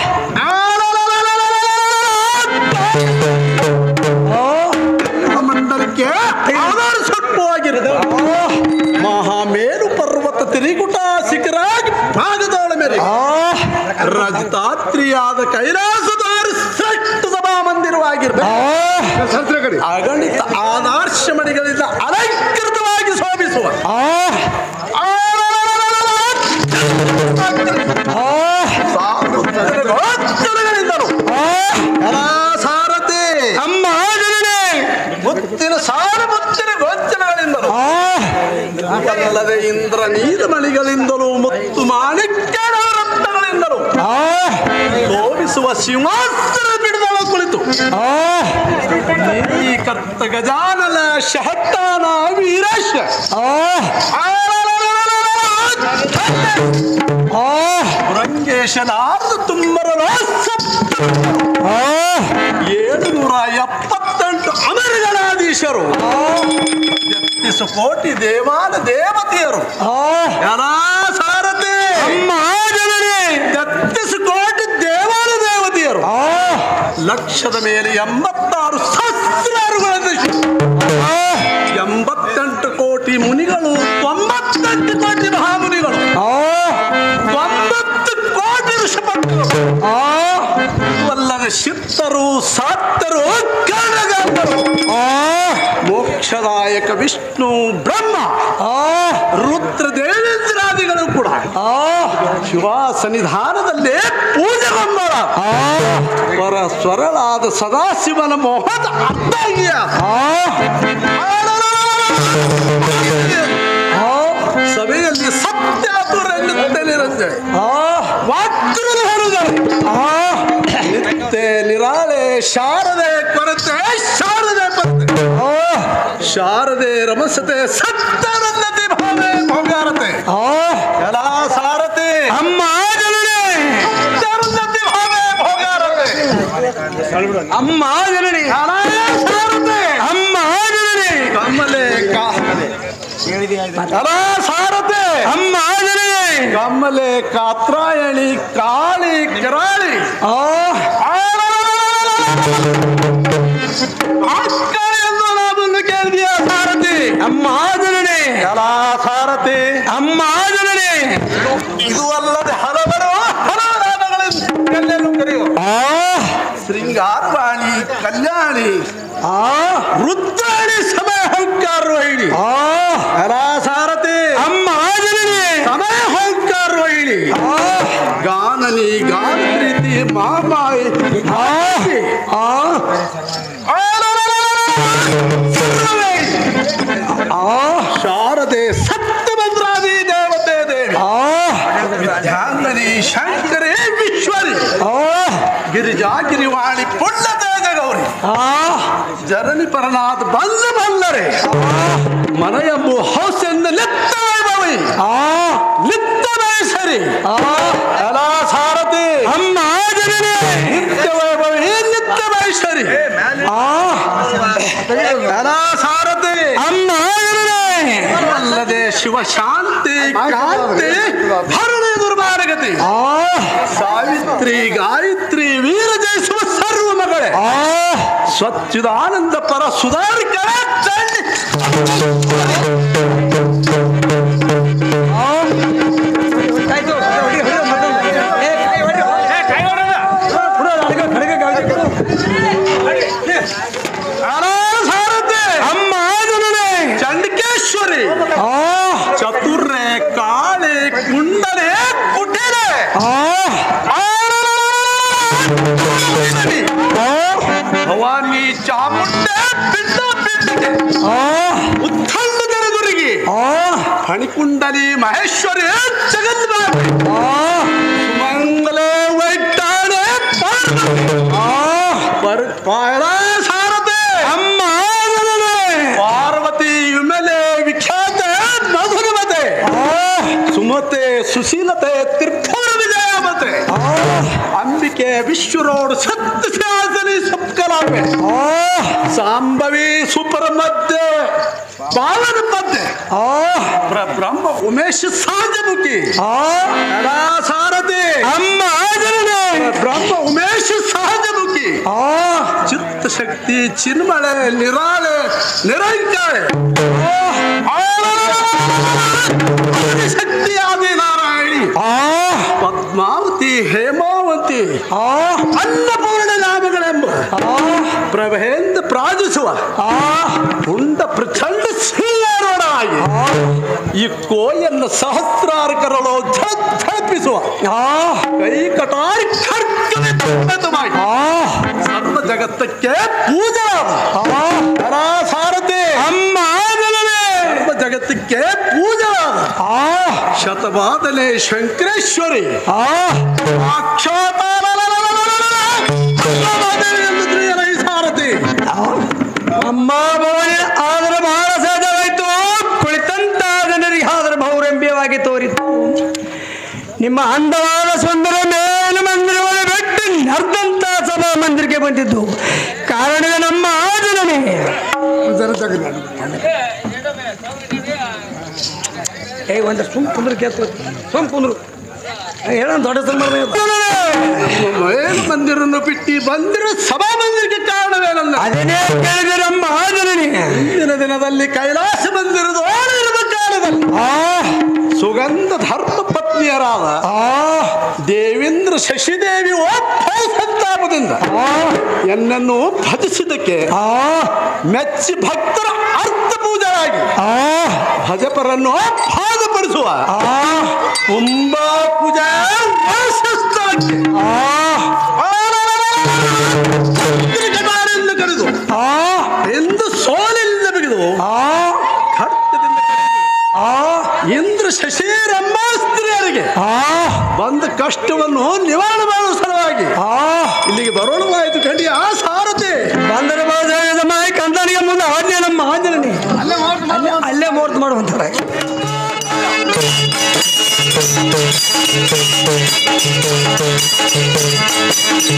ಆ ಮಂಡಲಕ್ಕೆ ಆಧಾರ ಸ್ವಲ್ಪವಾಗಿರುವುದು ಮಹಾಮೇರು ಪರ್ವತ ತಿರಿಗುಟ ಶಿಖರಾಗಿ ಭಾಗದೊಳ ಮೇಲೆ ರಜತಾತ್ರಿಯಾದ ಕೈಲಾಸದಾರ ಶ್ರೇಷ್ಠ ಸಭಾ ಮಂದಿರವಾಗಿರ್ಬೇಕು ಅಗಣಿತ ಆದರ್ಶ ಮಣಿಗಳಿಂದ ಅಲಂಕೃತವಾಗಿ ಶೋಭಿಸುವ ಸಾಧು ಗೋಚರಗಳಿಂದಲೂ ಎಲ್ಲಾ ಸಾರಥಿ ಅಮ್ಮ ಜನನೇ ಮುತ್ತಿನ ಸಾರ ಮುತ್ತಿನ ಗೋಚರಗಳಿಂದಲೂ ಅಲ್ಲದೆ ಇಂದ್ರ ನೀಲಮಣಿಗಳಿಂದಲೂ ಮತ್ತು ಮಾಣಿಕ್ಯಗಳ ರತ್ನಗಳಿಂದಲೂ ಶೋಭಿಸುವ ಸಿಂಹಾಸನ ಬಿಡದವ ಕುಳಿತು ಈ ಕತ್ತ ಗಜಾನನ ಶಹಟ್ಟಾನ ವೀರಶ ರಂಗೇಶನಾರ್ದ ತುಂಬರಲ ಏಳು ನೂರ ಎಪ್ಪತ್ತೆಂಟು ಅಮರಗಣಾಧೀಶರು ಎತ್ತಿಸು ಕೋಟಿ ದೇವಾನ ದೇವತೆಯರು ಯಾರ ಸಾರಥಿ ಎತ್ತಿಸು ಕೋಟಿ ದೇವಾನ ದೇವತೆಯರು ಲಕ್ಷದ ಮೇಲೆ ಎಂಬತ್ತಾರು ಸಹಸ್ರಾರುಗಳನ್ನು ಎಂಬತ್ತೆಂಟು ಕೋಟಿ ಮುನಿಗಳು ತೊಂಬತ್ತೆಂಟು ಕೋಟಿ ಮಹಾಮುನಿಗಳು ಒಂಬತ್ತು ಕೋಟಿ ಋಷಭಟ್ಟರು ಅಲ್ಲದೆ ಸಿದ್ಧರು ಸಾತ್ತರು ಕರ್ಣಗಾಂಧರು ಮೋಕ್ಷದಾಯಕ ವಿಷ್ಣು ಬ್ರಹ್ಮ ರುದ್ರ ದೇವೇಂದ್ರಾದಿಗಳು ಕೂಡ ಶಿವ ಸನ್ನಿಧಾನದಲ್ಲೇ ಪೂಜೆಗೊಂಡರ ಸ್ವರ ಸ್ವರಳಾದ ಸದಾಶಿವನ ಮೋಹದ ಅರ್ಧಾಂಗಿಯ ಸಭೆಯಲ್ಲಿ ಸತ್ಯಾತುರ ಎನ್ನುತ್ತೆ ನಿರಂಜನೆ ವಾಕ್ಯದಲ್ಲಿ ಹೇಳುತ್ತಾರೆ ನಿತ್ಯ ನಿರಾಳೆ ಶಾರದೆ ಕೊರತೆ ಶಾರದೆ ಪತ್ತೆ ಶಾರದೆ ರಮಸತೆ ಸತ್ಯಾನಂದತೆ ಭಾವೆ ಭೋಗಾರತೆ ಎಲ್ಲ ಸಾರಥಿ ಅಮ್ಮ ಜನನೇ ಸತ್ಯಾನಂದತೆ ಭಾವೆ ಭೋಗಾರತೆ ಅಮ್ಮ ಜನನಿ ಎಲ್ಲ ಸಾರಥಿ ಅಮ್ಮ ಜನನಿ ಕಮಲೆ ಕಾಮಲೆ ಎಲ್ಲ ಸಾರಥಿ ಅಮ್ಮ ಜನನಿ ಕಮಲೆ ಕಾತ್ರಾಯಣಿ ಕಾಳಿ ಕರಾಳಿ ಆ ಎಂದು ನಾಮನ್ನು ಕೇಳಿದೆಯ ಸಾರಥಿ ಅಮ್ಮ ಜನನೇ ಕಲಾ ಸಾರಥಿ ಅಮ್ಮ ಜನನೇ ಇದು ಅಲ್ಲದೆ ಹಲವರು ಹಲವು ನಾಮಗಳನ್ನು ಕರೆಯುವ ಆ ಶೃಂಗಾರವಾಣಿ ಕಲ್ಯಾಣಿ ಆ ರುದ್ರಾಣಿ ಸಮಯ ಹಂಕಾರವಾಹಿಣಿ ಆ ಕಲಾ ಸಾರಥಿ ಅಮ್ಮ ಜನನೇ ಸಮಯ ಹಂಕಾರವಾಹಿಣಿ ಆ ಗಾನನಿ ಗಾನ ಪ್ರೀತಿ ಮಾಮಾಯಿ ಆ ಆ ಆ ಶಾರದೆ ಸಪ್ತಮಂದ್ರಾದಿ ದೇವತೆ ದೇವಿ ಆ ವಿದ್ಯಾಂಗನಿ ಶಂಕರೇ ವಿಶ್ವರಿ ಆ ಗಿರಿಜಾಗಿರಿವಾಣಿ ಪುಣ್ಯತೇಜ ಗೌರಿ ಆ ಜನನಿ ಪರನಾಥ ಬಲ್ಲ ಬಲ್ಲರೆ ಮನೆಯಂಬು ಹೌಸೆಂದ ಲಿತ್ತ ವೈಭವಿ ಆ ಲಿತ್ತ ಸರಿ ಆ ಕಲಾ ಸಾರಥಿ ಅಮ್ಮ ಜನನೇ ನಿತ್ಯ ವೈಭವಿ ನಿತ್ಯ ಮೈಸರಿ ಆ ಕಲಾ ಸಾರಥಿ ಅಮ್ಮ ಜನನೇ ಅಲ್ಲದೆ ಶಿವ ಶಾಂತಿ ಕಾಂತಿ ಭರಣಿ ದುರ್ಮಾರ್ಗತಿ ಆ ಸಾವಿತ್ರಿ ಗಾಯತ್ರಿ ವೀರ ಜಯಿಸುವ ಸರ್ವ ಮಗಳೇ ಆ ಸ್ವಚ್ಛದಾನಂದ ಪರ ಸುಧಾರಿಕ ಚಂಡಿ ಆಯ್ತು ಹೊಡಿ, ಹೊಡಿ, ಹೊಡಿ. ಏ, ಕೈ ಹೊಡಿ. ಬಿಡು, ಅದು ಅಡಿಗೆ, ಕಡೆಗೆ ಗಾಳಿ ಬಿಡು. ಸಾರಥಿ ಅಮ್ಮ ಜನನೇ ಚಂಡಿಕೇಶ್ವರಿ ಆ ಚತುರ್ರೆ ಕಾಳೆ ಕುಂಡಲೆ ಕುಟಿರೆ ಆ ಭವಾನಿ ಚಾಮುಂಡೆ ಪಿಂಡ ಪಿಂಡಿಗೆ ಆ ಉತ್ತಂಡ ತೆರೆದುರಿಗೆ ಆ ಫಣಿಕುಂಡಲಿ ಮಹೇಶ್ವರಿ ಜಗನ್ಮಾತೆ ಆ ಮಂಗಲ ವೈಟಾಣೆ ಪರ್ ಪಾಳ ಸಾರಥಿ ಅಮ್ಮ ಜನನೇ ಪಾರ್ವತಿ ವಿಮಲೆ ವಿಖ್ಯಾತ ಮಧುರಮತೆ ಸುಮತೆ ಸುಶೀಲತೆ ತ್ರಿಪುರ ವಿಜಯಮತೆ ಅಂಬಿಕೆ ವಿಶ್ವರೋಡ್ ಸತ್ಯ ಶಾಸನಿ ಸಪ್ಕಲಾಪೆ ಸಾಂಬವಿ ಸುಪರ ಮಧ್ಯೆ ಪಾವನ ಮಧ್ಯೆ ಪ್ರ- ಬ್ರಹ್ಮ ಉಮೇಶ್ ಸಾಜಮುಖಿ ಕಡಾ ಸಾರಥಿ ಅಮ್ಮ ಜನನೇ ಬ್ರಹ್ಮ ಉಮೇಶ್ ಸಹಜಮುಖಿ ಚಿತ್ತ ಶಕ್ತಿ ಚಿನ್ಮಳೆ ನಿರಾಳೆ ನಿರಂಕಾಳೆ ಶಕ್ತಿ ಆದಿ ನಾರಾಯಣಿ ಪದ್ಮಾವತಿ ಹೇಮಾವತಿ ಅನ್ನಪೂರ್ಣ ನಾಮಗಳೆಂಬ ಪ್ರಭೇಂದ್ರ ಪ್ರಾಜಿಸುವ ಪುಂಡ ಪ್ರಚಂಡ ಶ್ರೀಯಾರೋಡಾಗಿ ಈ ಕೋಯನ್ನು ಸಹಸ್ರಾರು ಕರಳು ಝಳಪಿಸುವ ಕೈ ಕಟಾರಿ ಖಡ್ಗವಾಗಿ ಸರ್ವ ಜಗತ್ತಕ್ಕೆ ಪೂಜಾ ಸಾರಥಿ ಅಮ್ಮ ಜನನೇ ಸರ್ವ ಜಗತ್ತಕ್ಕೆ ಪೂಜಾ ಶತಮಾದನೆ ಶಂಕರೇಶ್ವರಿ ಸಾಕ್ಷಾತ್ ಸಾರಥಿ ಅಮ್ಮ ಭವನ ಆದರ ಬಹಳ ಸಹಜವಾಯಿತು ಕುಳಿತಂತ ಜನರಿಗೆ ಆದರ ಬಹುರಂಭ್ಯವಾಗಿ ತೋರಿತು ನಿಮ್ಮ ಅಂದವಾದ ಸುಂದರ ಮೇಲು ಮಂದಿರವನ್ನು ಬಿಟ್ಟು ನರ್ದಂತ ಸಭಾ ಮಂದಿರಕ್ಕೆ ಬಂದಿದ್ದು ಕಾರಣವೇ ನಮ್ಮ ಜನನೇ ಏ ಒಂದ ಸುಮ್ ಕುಂದ್ರ ಕೇಳ್ತು ಸುಮ್ ಕುಂದ್ರು ಹೇಳ ದೊಡ್ಡ ಸನ್ಮಾನ ಮೇಲು ಮಂದಿರನ್ನು ಬಿಟ್ಟು ಬಂದಿರೋ ಸಭಾ ಮಂದಿರಕ್ಕೆ ಕಾರಣವೇನಲ್ಲ ಅದನ್ನೇ ಕೇಳಿದೆ ನಮ್ಮ ಜನನೇ ಇಂದಿನ ದಿನದಲ್ಲಿ ಕೈಲಾಸ ಮಂದಿರದ ಓಡಿರುವ ಕಾಲದಲ್ಲಿ ಆ ಸುಗಂಧ ಧರ್ಮ ಪತ್ನಿಯರಾದ ಆ ದೇವೇಂದ್ರ ಶಶಿದೇವಿ ಒಪ್ಪ ಸಂತಾಪದಿಂದ ಎನ್ನನ್ನು ಭಜಿಸಿದ್ದಕ್ಕೆ ಆ ಮೆಚ್ಚಿ ಭಕ್ತರ ಅರ್ಥ ಪೂಜರಾಗಿ ಆ ಭಜಪರನ್ನು ಭಾಗಪಡಿಸುವ ಆ ತುಂಬಾ ಪೂಜಾ ವಾಸಸ್ಥಳಕ್ಕೆ ಆ ಕಟಾರಿಂದ ಕರೆದು ಆ ಎಂದು ಸೋಲಿಂದ ಬಿಗಿದು ಆ ಖಡ್ಗದಿಂದ ಕರೆದು ಆ ಇಂದ್ರ ಶಶಿರಂಭಾಸ್ತ್ರೀಯರಿಗೆ ಆ ಬಂದ ಕಷ್ಟವನ್ನು ನಿವಾರಣೆ ಮಾಡುವ ಸಲುವಾಗಿ ಆ ಇಲ್ಲಿಗೆ ಬರೋಣವಾಯಿತು ಕಂಡಿ ಆ ಸಾರಥಿ ಬಂದರ ಬಾಜಾಯದ ಮಾಯ ಕಂದನಿಗೆ ಮುಂದೆ ಆಜ್ಞೆ ನಮ್ಮ ಆಂಜನನಿ ಅಲ್ಲೇ ಅಲ್ಲೇ ಮುಹೂರ್ತ ಮಾಡುವಂತಾರೆ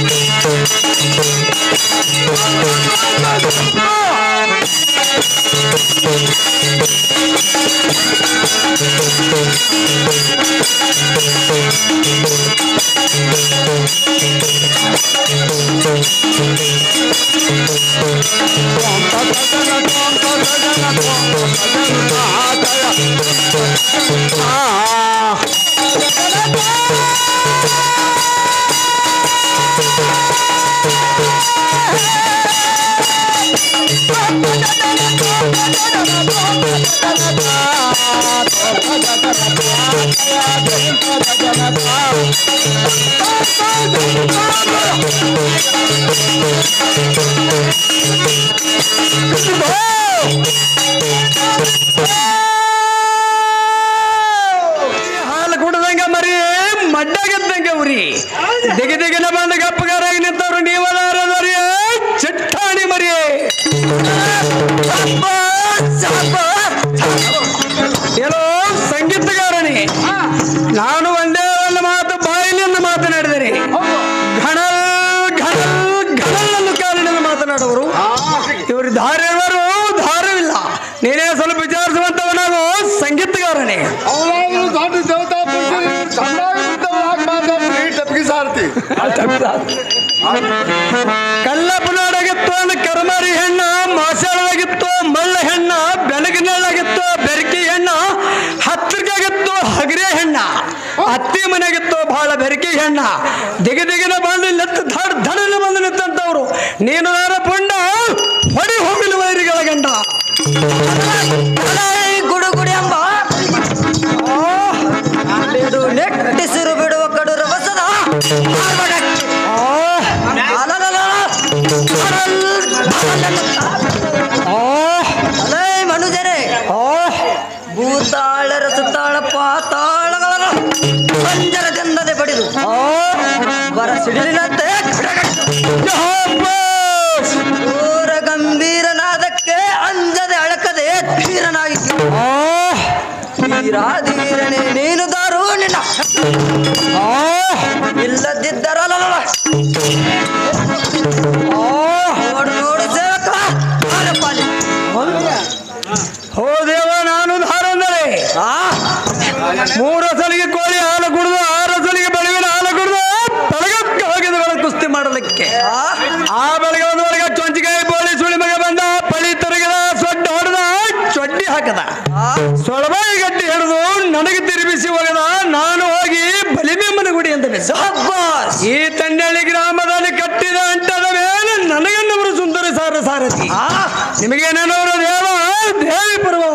ಆ ಹಾಲು ಕುಡ್ದಂಗ ಮರಿ ಮಡ್ಡಾಗದ್ದಂಗ ಉರಿ ದಿಗಿ ದಿಗಿನ ಬಂದು ಗಪ್ಪಗಾರಾಗಿ ನಿಂತವ್ರು ನೀವದಾರದರಿ ಚಿಟ್ಟಾಣಿ ಮರಿ ಎಲ್ಲೋ ಸಂಗೀತಗಾರನಿ ನಾನು ಒಂದೇ ಒಂದು ಮಾತು ಬಾಯಿಲಿಂದ ಮಾತನಾಡಿದರೆ ಘಣಲ್ ಘಣಲ್ ಘಣಲ್ ಅನ್ನೋ ಕಾರಣದಿಂದ ಮಾತನಾಡುವರು ಇವರು ಧಾರ್ಯವರು ಧಾರವಿಲ್ಲ ನೀನೇ ಸ್ವಲ್ಪ ವಿಚಾರಿಸುವಂತವ ನಾವು ಸಂಗೀತಗಾರನೇ ಅವನಾದ್ರು ದೊಡ್ಡ ದೇವತಾ ಪುರುಷರು ಚೆನ್ನಾಗಿ ಬಿದ್ದವರಾಗಿ ಮಾತಾಡ್ತೀರಿ ಟಪ್ಗಿ ಸಾರ್ತಿ ಕಲ್ಲಪ್ಪನಾಡಾಗಿತ್ತು ಅಂದ್ರೆ ಕರಮಾರಿ ಹೆಣ್ಣ ಮಾಸಾಳದಾಗಿತ್ತು ಮಳ್ಳ ಹೆಣ್ಣ ಬೆಳಗಿನಳ್ಳಾಗಿತ್ತು ಬೆರಕಿ ಹೆಣ್ಣ ಹತ್ತಿರಕ್ಕಾಗಿತ್ತು ಹಗರೆ ಹೆಣ್ಣ ಅತ್ತಿ ಮನೆಗಿತ್ತು ಬಹಳ ಬೆರಕಿ ಹೆಣ್ಣ ದಿಗ ದಿಗಿನ ಬಂದು ನಿಂತು ಧಡ್ ಧಡನ ಬಂದು ನಿಂತಂತವ್ರು ನೀನು ನಾರ ಪುಂಡ ಹೊಡಿ ಹೋಗಿಲು ವೈರಿಗಳ ಗಂಡ ಗುಡು ಗುಡಿ ಎಂಬ ಬಿಡು ನೆಟ್ಟಿಸಿರು ಬಿಡುವ ಕಡು ರಭಸದ ಮಾರ್ಬಡಕ್ಕೆ. ಅಲಲಲ. ಅಲಲ್ ಧಮಲನ್ನುತ್ತಾ. ಅಲೇ ಮನುಜರೇ ಭೂತಾಳರ ಸುತ್ತಾಳ ಪಾತಾಳಗಳ ಪಂಜರದಿಂದಲೇ ಬಡಿದು ಬರ ಸಿಡಿಲಿನಂತೆ ಕಡೆಗಟ್ಟು. ಘೋರ ಗಂಭೀರನಾದಕ್ಕೆ ಅಂಜದೆ ಅಳಕದೆ ಧೀರನಾಗಿ ಧೀರಾಧೀರನೆ ನೀನು ದಾರು ನಿನ್ನ ಇಲ್ಲದಿದ್ದರಲ್ಲ ನೋಡು ನೋಡು ಸೇವಕ ಪಾಲಿ ಹೋ ದೇವ ನಾನು ಧಾರಂದರೆ ಮೂರು ಸಲಿಗೆ ಕೋಳಿ ಹಾಲು ಕುಡಿದು ಆರು ಸಲಿಗೆ ಬೆಳಗಿನ ಹಾಲು ಕುಡಿದು ಬೆಳಗಕ್ಕೆ ಹೋಗಿದ ಬೆಳಗ್ಗೆ ಕುಸ್ತಿ ಮಾಡಲಿಕ್ಕೆ ಆ ಬೆಳಗ್ಗೆ ಒಂದು ಒಳಗೆ ಚೊಂಚಿಕಾಯಿ ಬೋಳಿ ಸುಳಿ ಮಗ ಬಂದ ಪಳಿ ತಿರುಗಿದ ಸೊಡ್ಡ ಹೊಡೆದ ಚೊಡ್ಡಿ ಹಾಕದ ಸೊಳಬಾಯಿ ಗಟ್ಟಿ ಹಿಡಿದು ನನಗೆ ತಿರುಗಿಸಿ ಹೋಗದ ನಾನು ಹೋಗಿ ಬಲಿಮೆಮ್ಮನ ಗುಡಿ ಅಂತ ಬೆಸ ಈ ತಂಡಳ್ಳಿ ಗ್ರಾಮದಲ್ಲಿ ಕಟ್ಟಿದ ಅಂಟದ ಮೇಲೆ ನನಗನ್ನವರು ಸುಂದರ ಸಾರ ಸಾರಥಿ ನಿಮಗೇನೇನವರು ದೇವ ದೇವಿ ಪರ್ವವ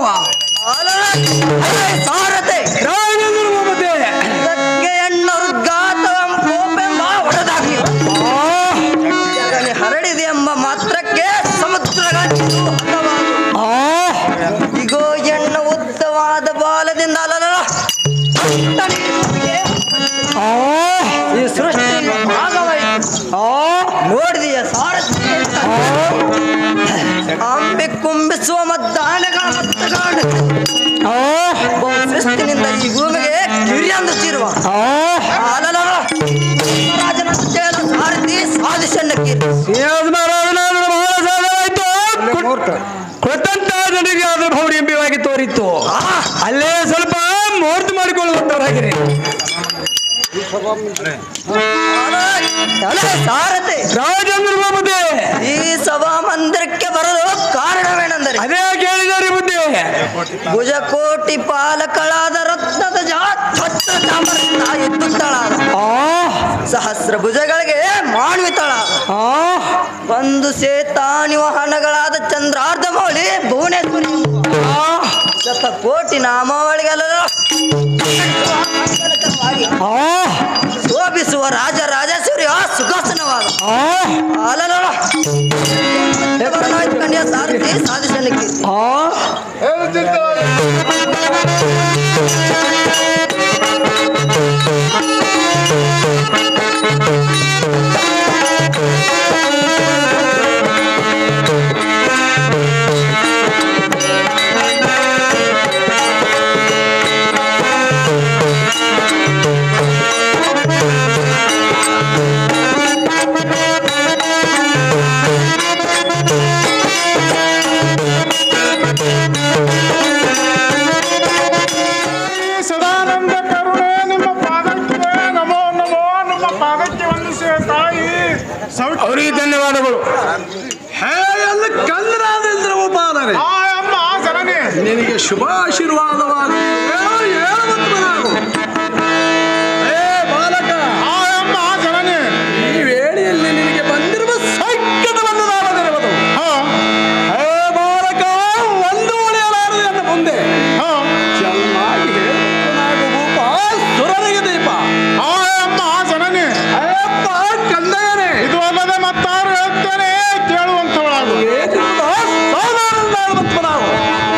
ಸಾರತೆ ರಾಜೇಂದ್ರ ಮಮತೆ ಇದಕ್ಕೆ ಎಣ್ಣರು ಗಾತವೆಂಬ ಕೋಪೆಂಬ ಹೊಡೆದಾಗಿ ಜಗನೆ ಹರಡಿದೆ ಎಂಬ ಮಾತ್ರಕ್ಕೆ ಸಮುದ್ರಗಾಚಿತು ಹತವಾದು ಆ ಇಗೋ ಎಣ್ಣ ಉದ್ದವಾದ ಬಾಲದಿಂದ ಅಲಲ ಅತ್ತ ನೀರಿಗೆ ಆ ಈ ಸೃಷ್ಟಿ ಭಾಗವಾಯಿತು ಆ ನೋಡಿದೆಯ ಸಾರಥಿ ಅಂಬೆ ಕುಂಬಿಸುವ ಮದ್ದಾನೆಗಳ ಮತ್ತಗಾಣ ಆ ಶಿಸ್ತಿನಿಂದ ಈ ಭೂಮಿಗೆ ಕಿರಿಯಂದುತ್ತಿರುವ ಆ ಅಲಲ ರಾಜನಂತ ಕೇಳ ಸಾರಥಿ ಸಾಧಿಸಣ್ಣಕ್ಕೆ ಸಿಂಹರಾಜನಾದರೂ ಬಹಳ ಸಾಧವಾಯಿತು ಕೊಟ್ಟಂತ ಜನರಿಗೆ ಆದ್ರೆ ಭೌರಿಂಬಿವಾಗಿ ತೋರಿತ್ತು ಅಲ್ಲೇ ಸ್ವಲ್ಪ ಮುಹೂರ್ತ ಮಾಡಿಕೊಳ್ಳುವಂತವರಾಗಿರಿ ಅಲೆ ಸಾರಥಿ ರಾಜೇಂದ್ರ ಮಮತೆ ಈ ಸಭಾ ಮಂದಿರಕ್ಕೆ ಬರಲು ಕಾರಣವೇನೆಂದರೆ ಅದೇ ಕೇಳಿದಾರೆ ಬುದ್ಧಿ ಭುಜಕೋಟಿ ಪಾಲಕಳಾದ ರತ್ನದ ಜಾತ್ವತ್ರ ಚಾಮರದಿಂದ ಎತ್ತುತ್ತಳಾದ ಆ ಸಹಸ್ರ ಭುಜಗಳಿಗೆ ಮಾನ್ವಿತಳಾದ ಆ ಒಂದು ಸೇತಾನಿ ವಾಹನಗಳಾದ ಚಂದ್ರಾರ್ಧ ಮೌಳಿ ಭುವನೇಶ್ವರಿ ಆ ಶತ ಕೋಟಿ ನಾಮಾವಳಿಗಳೆಲ್ಲ ಆ ಶೋಭಿಸುವ ರಾಜ ರಾಜೇಶ್ವರಿಯ ಸುಖಾಸನವಾದ ಆ ಅಲಲ ಕನ್ಯಾ ಸಾರಥಿ ಸಾಧಿಸಲಿಕ್ಕೆ ಆ ಹೇಳುತ್ತಿದ್ದ ಆ ಧನ್ಯವಾದಗಳು ಹೇ ಎಲ್ಲ ಕಂದರಾದೇಂದ್ರ ಉಪಾದರೆ ಆ ಅಮ್ಮ ಜನನಿ ನಿನಗೆ ಶುಭಾಶೀರ್ವಾದವಾಗಲಿ ಏ ಬಾಲಕ ಆ ಅಮ್ಮ ಜನನಿ ಈ ವೇಳೆಯಲ್ಲಿ ನಿನಗೆ ಬಂದಿರುವ ಸಂಕಟವನ್ನು ನಾನು ನೆರವದು ಹಾ ಹೇ ಬಾಲಕ ಒಂದು ಉಳಿಯಲಾರದು ಎನ್ನ ಮುಂದೆ ಹಾ ಚೆನ್ನಾಗಿ ಹೇಳುವನಾಗು ಭೂಪ ಸುರನಿಗೆ ದೀಪ ಆ ಅಮ್ಮ ಜನನಿ ಅಯ್ಯಪ್ಪ ಕಂದಯನೇ ಇದು ಅಲ್ಲದೆ ಮತ್ತಾರು ಹೇಳ್ತೇನೆ ಕೇಳುವಂತವಳಾಗು ಏನಿರುವುದೋ ಸಾಧಾರಣ ಆಳುವಂತ ನಾವು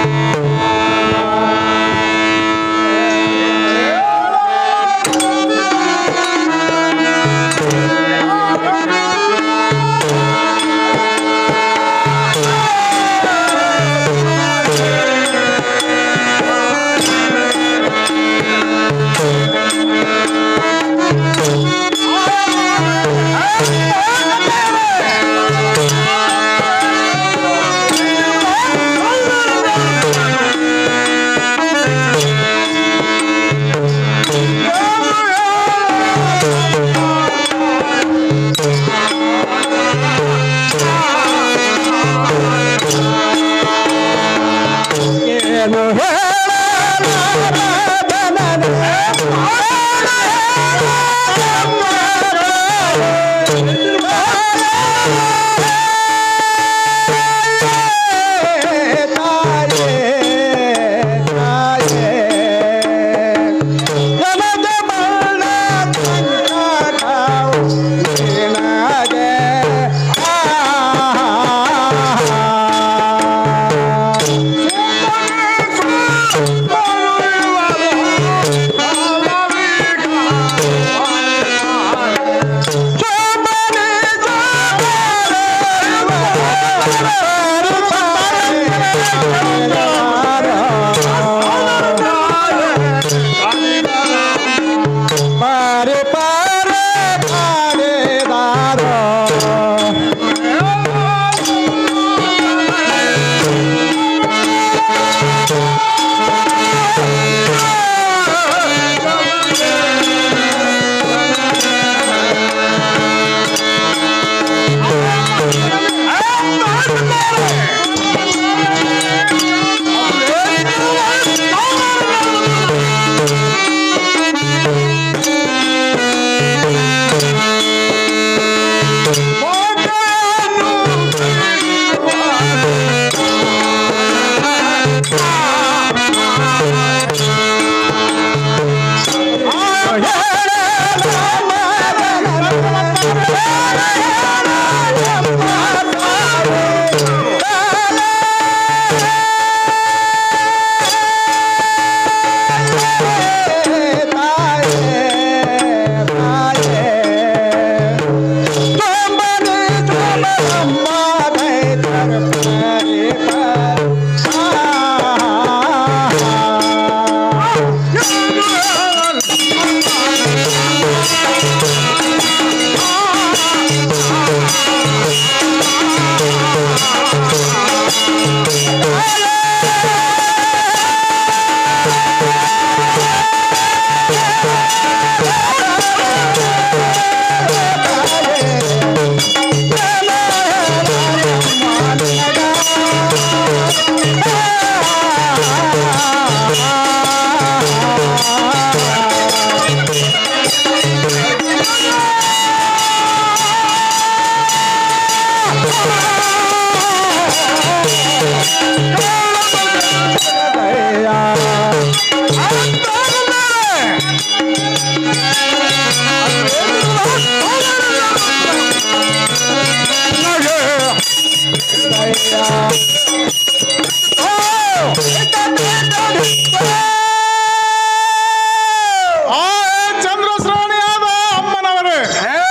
ಆ ಚಂದ್ರಶ್ರಾವಣಿಯಾದ ಅಮ್ಮನವರೇ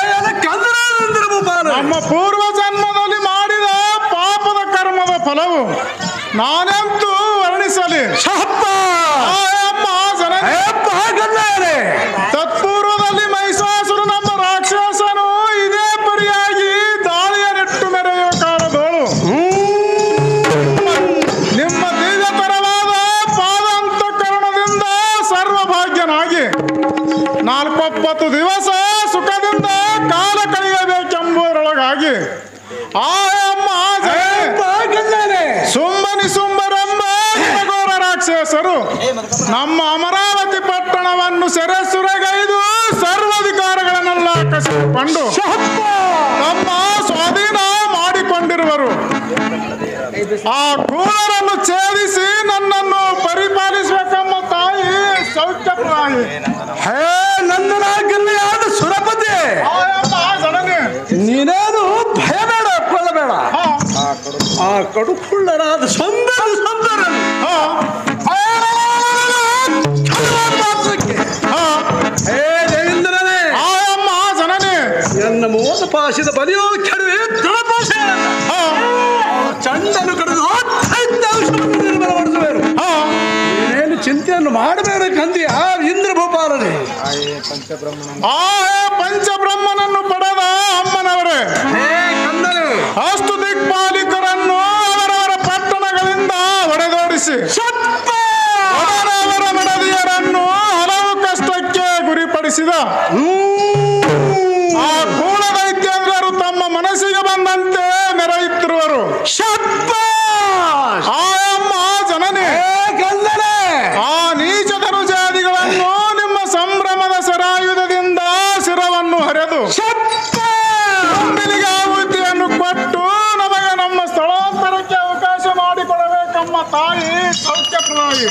ನಮ್ಮ ಪೂರ್ವ ಜನ್ಮದಲ್ಲಿ ಮಾಡಿದ ಪಾಪದ ಕರ್ಮದ ಫಲವು ನಾನೆಂತೂ ವರ್ಣಿಸಲಿ ಆ ಅಮ್ಮ ಜನನಿ ತತ್ಪೂರ್ವದಲ್ಲಿ ಮಹಿಷಾಸುರ ನಮ್ಮ ರಾಕ್ಷಸನು ಇದೇ ಪರಿಯಾಗಿ ದಾಳಿಯ ನೆಟ್ಟು ಮೆರೆಯುವ ಕಾಲದೋಳು ನಿಮ್ಮ ದಿವ್ಯತರವಾದ ಪಾದಂತಕರಣದಿಂದ ಸರ್ವಭಾಗ್ಯನಾಗಿ ನಾಲ್ಕೊಪ್ಪತ್ತು ದಿವಸ ಸುಖದಿಂದ ಕಾಲ ಕಳೆಯಬೇಕೆಂಬುದರೊಳಗಾಗಿ ಆಯಮ್ಮ ಜನನಿ. ಸುಮ್ಮನಿ ಸುಂಬರಂಬ ಘೋರ ರಾಕ್ಷಸರು ನಮ್ಮ ಅಮರಾವತಿ ಪಟ್ಟಣವನ್ನು ಸೆರೆಸುರಗೈದು ಸರ್ವಾಧಿಕಾರಗಳನ್ನೆಲ್ಲ ಕಸಿದುಕೊಂಡು ತಮ್ಮ ಸ್ವಾಧೀನ ಮಾಡಿಕೊಂಡಿರುವರು ಆ ಕೂಲರನ್ನು ಛೇದಿಸಿ ನನ್ನನ್ನು ಪರಿಪಾಲಿಸಬೇಕೆಂಬ ತಾಯಿ ಸೌಖ್ಯಪ್ರಾಯಿ ಹೇ ನಂದನಾಗಿರ್ಲಿಯಾದ ಸುರಪತಿ ಆಯಮ್ಮ ಜನನಿ. ನೀನೇನು ಭಯ ಬೇಡ ಕೊಳ್ಳಬೇಡ ಹಾ, ಆ ಕಡುಕುಳ್ಳರಾದ ಸುಂದರ ಸುಂದರ ಹಾ, ಹಾ. ಹೇ ದೇವೇಂದ್ರನೇ ಆಯಮ್ಮ ಜನನಿ. ಎನ್ನ ಮೋಸ ಪಾಶದ ಬಲಿಯೋ ಕೆಡವೆ ದೃಢಪಾಶ ಹಾ, ಚಂಡನು ಕಡಿದು ಔಷಧವನ್ನು ನಿರ್ಮಲಗೊಳಿಸುವರು ಹಾ. ನೀನೇನು ಚಿಂತೆಯನ್ನು ಮಾಡಬೇಡ ಕಂದಿಯ ಇಂದ್ರ ಭೂಪಾಲನೆ ಆ ಹೇ ಪಂಚಬ್ರಹ್ಮನನ್ನು ಪಡೆದ ಅಮ್ಮನವರೇ ಹೇ ಕಂದನು ಅಷ್ಟು ದಿಕ್ಪಾಲಿಕರನ್ನು ಅವರವರ ಪಟ್ಟಣಗಳಿಂದ ಹೊಡೆದೋಡಿಸಿ ಅವರವರ ಮಡದಿಯರನ್ನು ಹಲವು ಕಷ್ಟಕ್ಕೆ ಗುರಿಪಡಿಸಿದ ಆ ಕೂಳ ದೈತ್ಯಂದ್ರರು ತಮ್ಮ ಮನಸ್ಸಿಗೆ ಬಂದಂತೆ ಮೆರೆಯುತ್ತಿರುವರು ಆಯಮ್ಮ ಜನನಿ ಕಂದನೆ ಆ ನೀಚ ಧನುಜಾದಿಗಳನ್ನು ನಿಮ್ಮ ಸಂಭ್ರಮದ ಸರಾಯುಧದಿಂದ ಶಿರವನ್ನು ಹರಿದು ತುಂಬಿಲಿಗೆ ಆಹುತಿಯನ್ನು ಕೊಟ್ಟು ನಮಗೆ ನಮ್ಮ ಸ್ಥಳಾಂತರಕ್ಕೆ ಅವಕಾಶ ಮಾಡಿಕೊಡಬೇಕೆಂಬ ತಾಯಿ ಸೌಖ್ಯಪ್ರಾಯಿ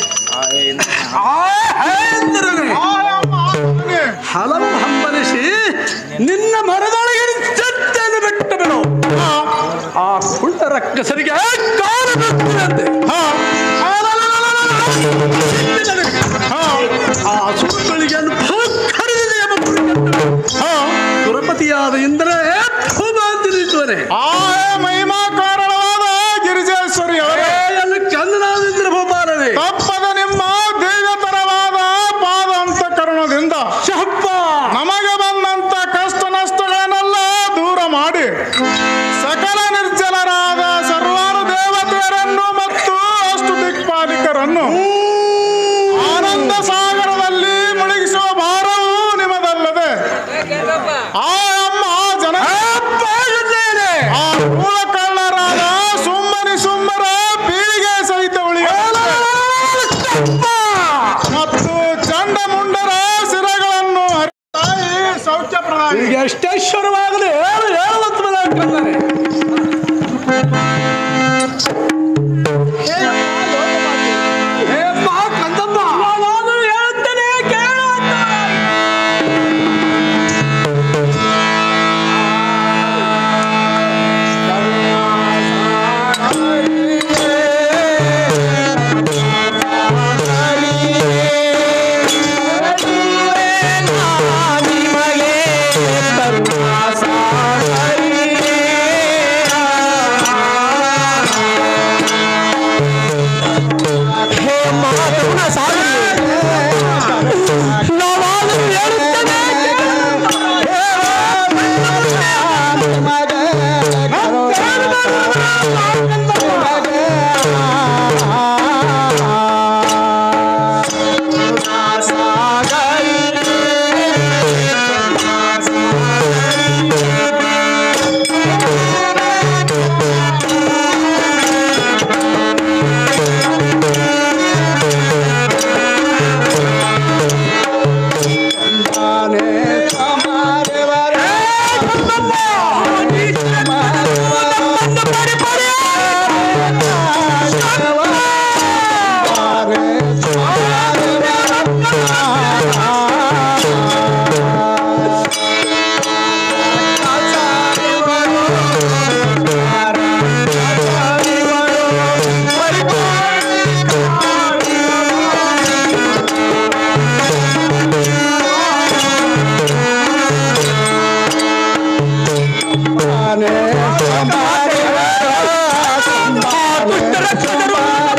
ಇಂದ್ರನೇ ಆಯಮ್ಮ ಜನನಿ. ಹಲವು ಹಂಬಲಿಸಿ ನಿನ್ನ ಮರದೊಳಗೆ ಚತ್ತನ್ನು ಬಿಟ್ಟು ಬಿಡು ಹಾ, ಆ ಕುಳ್ಳ ರಕ್ಕಸರಿಗೆ ಕಾಲು ಬಿಡುತ್ತಿರಂತೆ. ಹಾ, ಹಾ, ಆ ಸುರುಗಳಿಗೆ ಕರೆದಿದೆ ಎಂಬ ಕುರಿತಂತೆ. ಹಾ. ಸುರಪತಿಯಾದ ಇಂದ್ರೇ ಭೂಮಾಂತರಿಸುವನೆ ಆಯ ಮಹಿಮಾ ಕಾರಣವಾದ ಗಿರಿಜೇಶ್ವರಿ ಅವರೇ ಚಂದನಾದ ಇಂದ್ರ ಭೂಪಾಲನೆ ತಪ್ಪದ ನಿಮ್ಮ ದಿವ್ಯತರವಾದ ಪಾದ ಅಂತಃಕರಣದಿಂದ ನಮಗೆ ಬಂದಂತ ಕಷ್ಟ ನಷ್ಟಗಳನ್ನೆಲ್ಲ ದೂರ ಮಾಡಿ ಸಕಲ ನಿರ್ಜಲರಾದ ಸರ್ವಾರು ದೇವತೆಯರನ್ನು ಮತ್ತು ಅಷ್ಟು ದಿಕ್ಪಾಲಿಕರನ್ನು ಆನಂದ ಸಾಗರದಲ್ಲಿ ಮುಳುಗಿಸುವ ಭಾರವು ನಿಮದಲ್ಲದೆ ಆ ಅಮ್ಮ ಜನ ಆ ಮೂಲ ಕಳ್ಳರಾದ ಸುಮ್ಮನಿ ಸುಮ್ಮರ ಪೀಳಿಗೆ ಸಹಿತ ಉಳಿಯ ಮತ್ತು ಚಂಡಮುಂಡರ ಸಿರಗಳನ್ನು ಹರಿತಾಯಿ ಸೌಖ್ಯ ಪ್ರಧಾನಿ ಈಗ ಎಷ್ಟೈಶ್ವರವಾಗಲಿ ಹೇಳು ಹೇಳುವಂತ ಕಂದನೆ ಹೇ ಅಮ್ಮ, ಕಂದಮ್ಮ ನಾನು ಹೇಳುತ್ತೇನೆ ಕೇಳು ಅಂತ. ದುಷ್ಟರ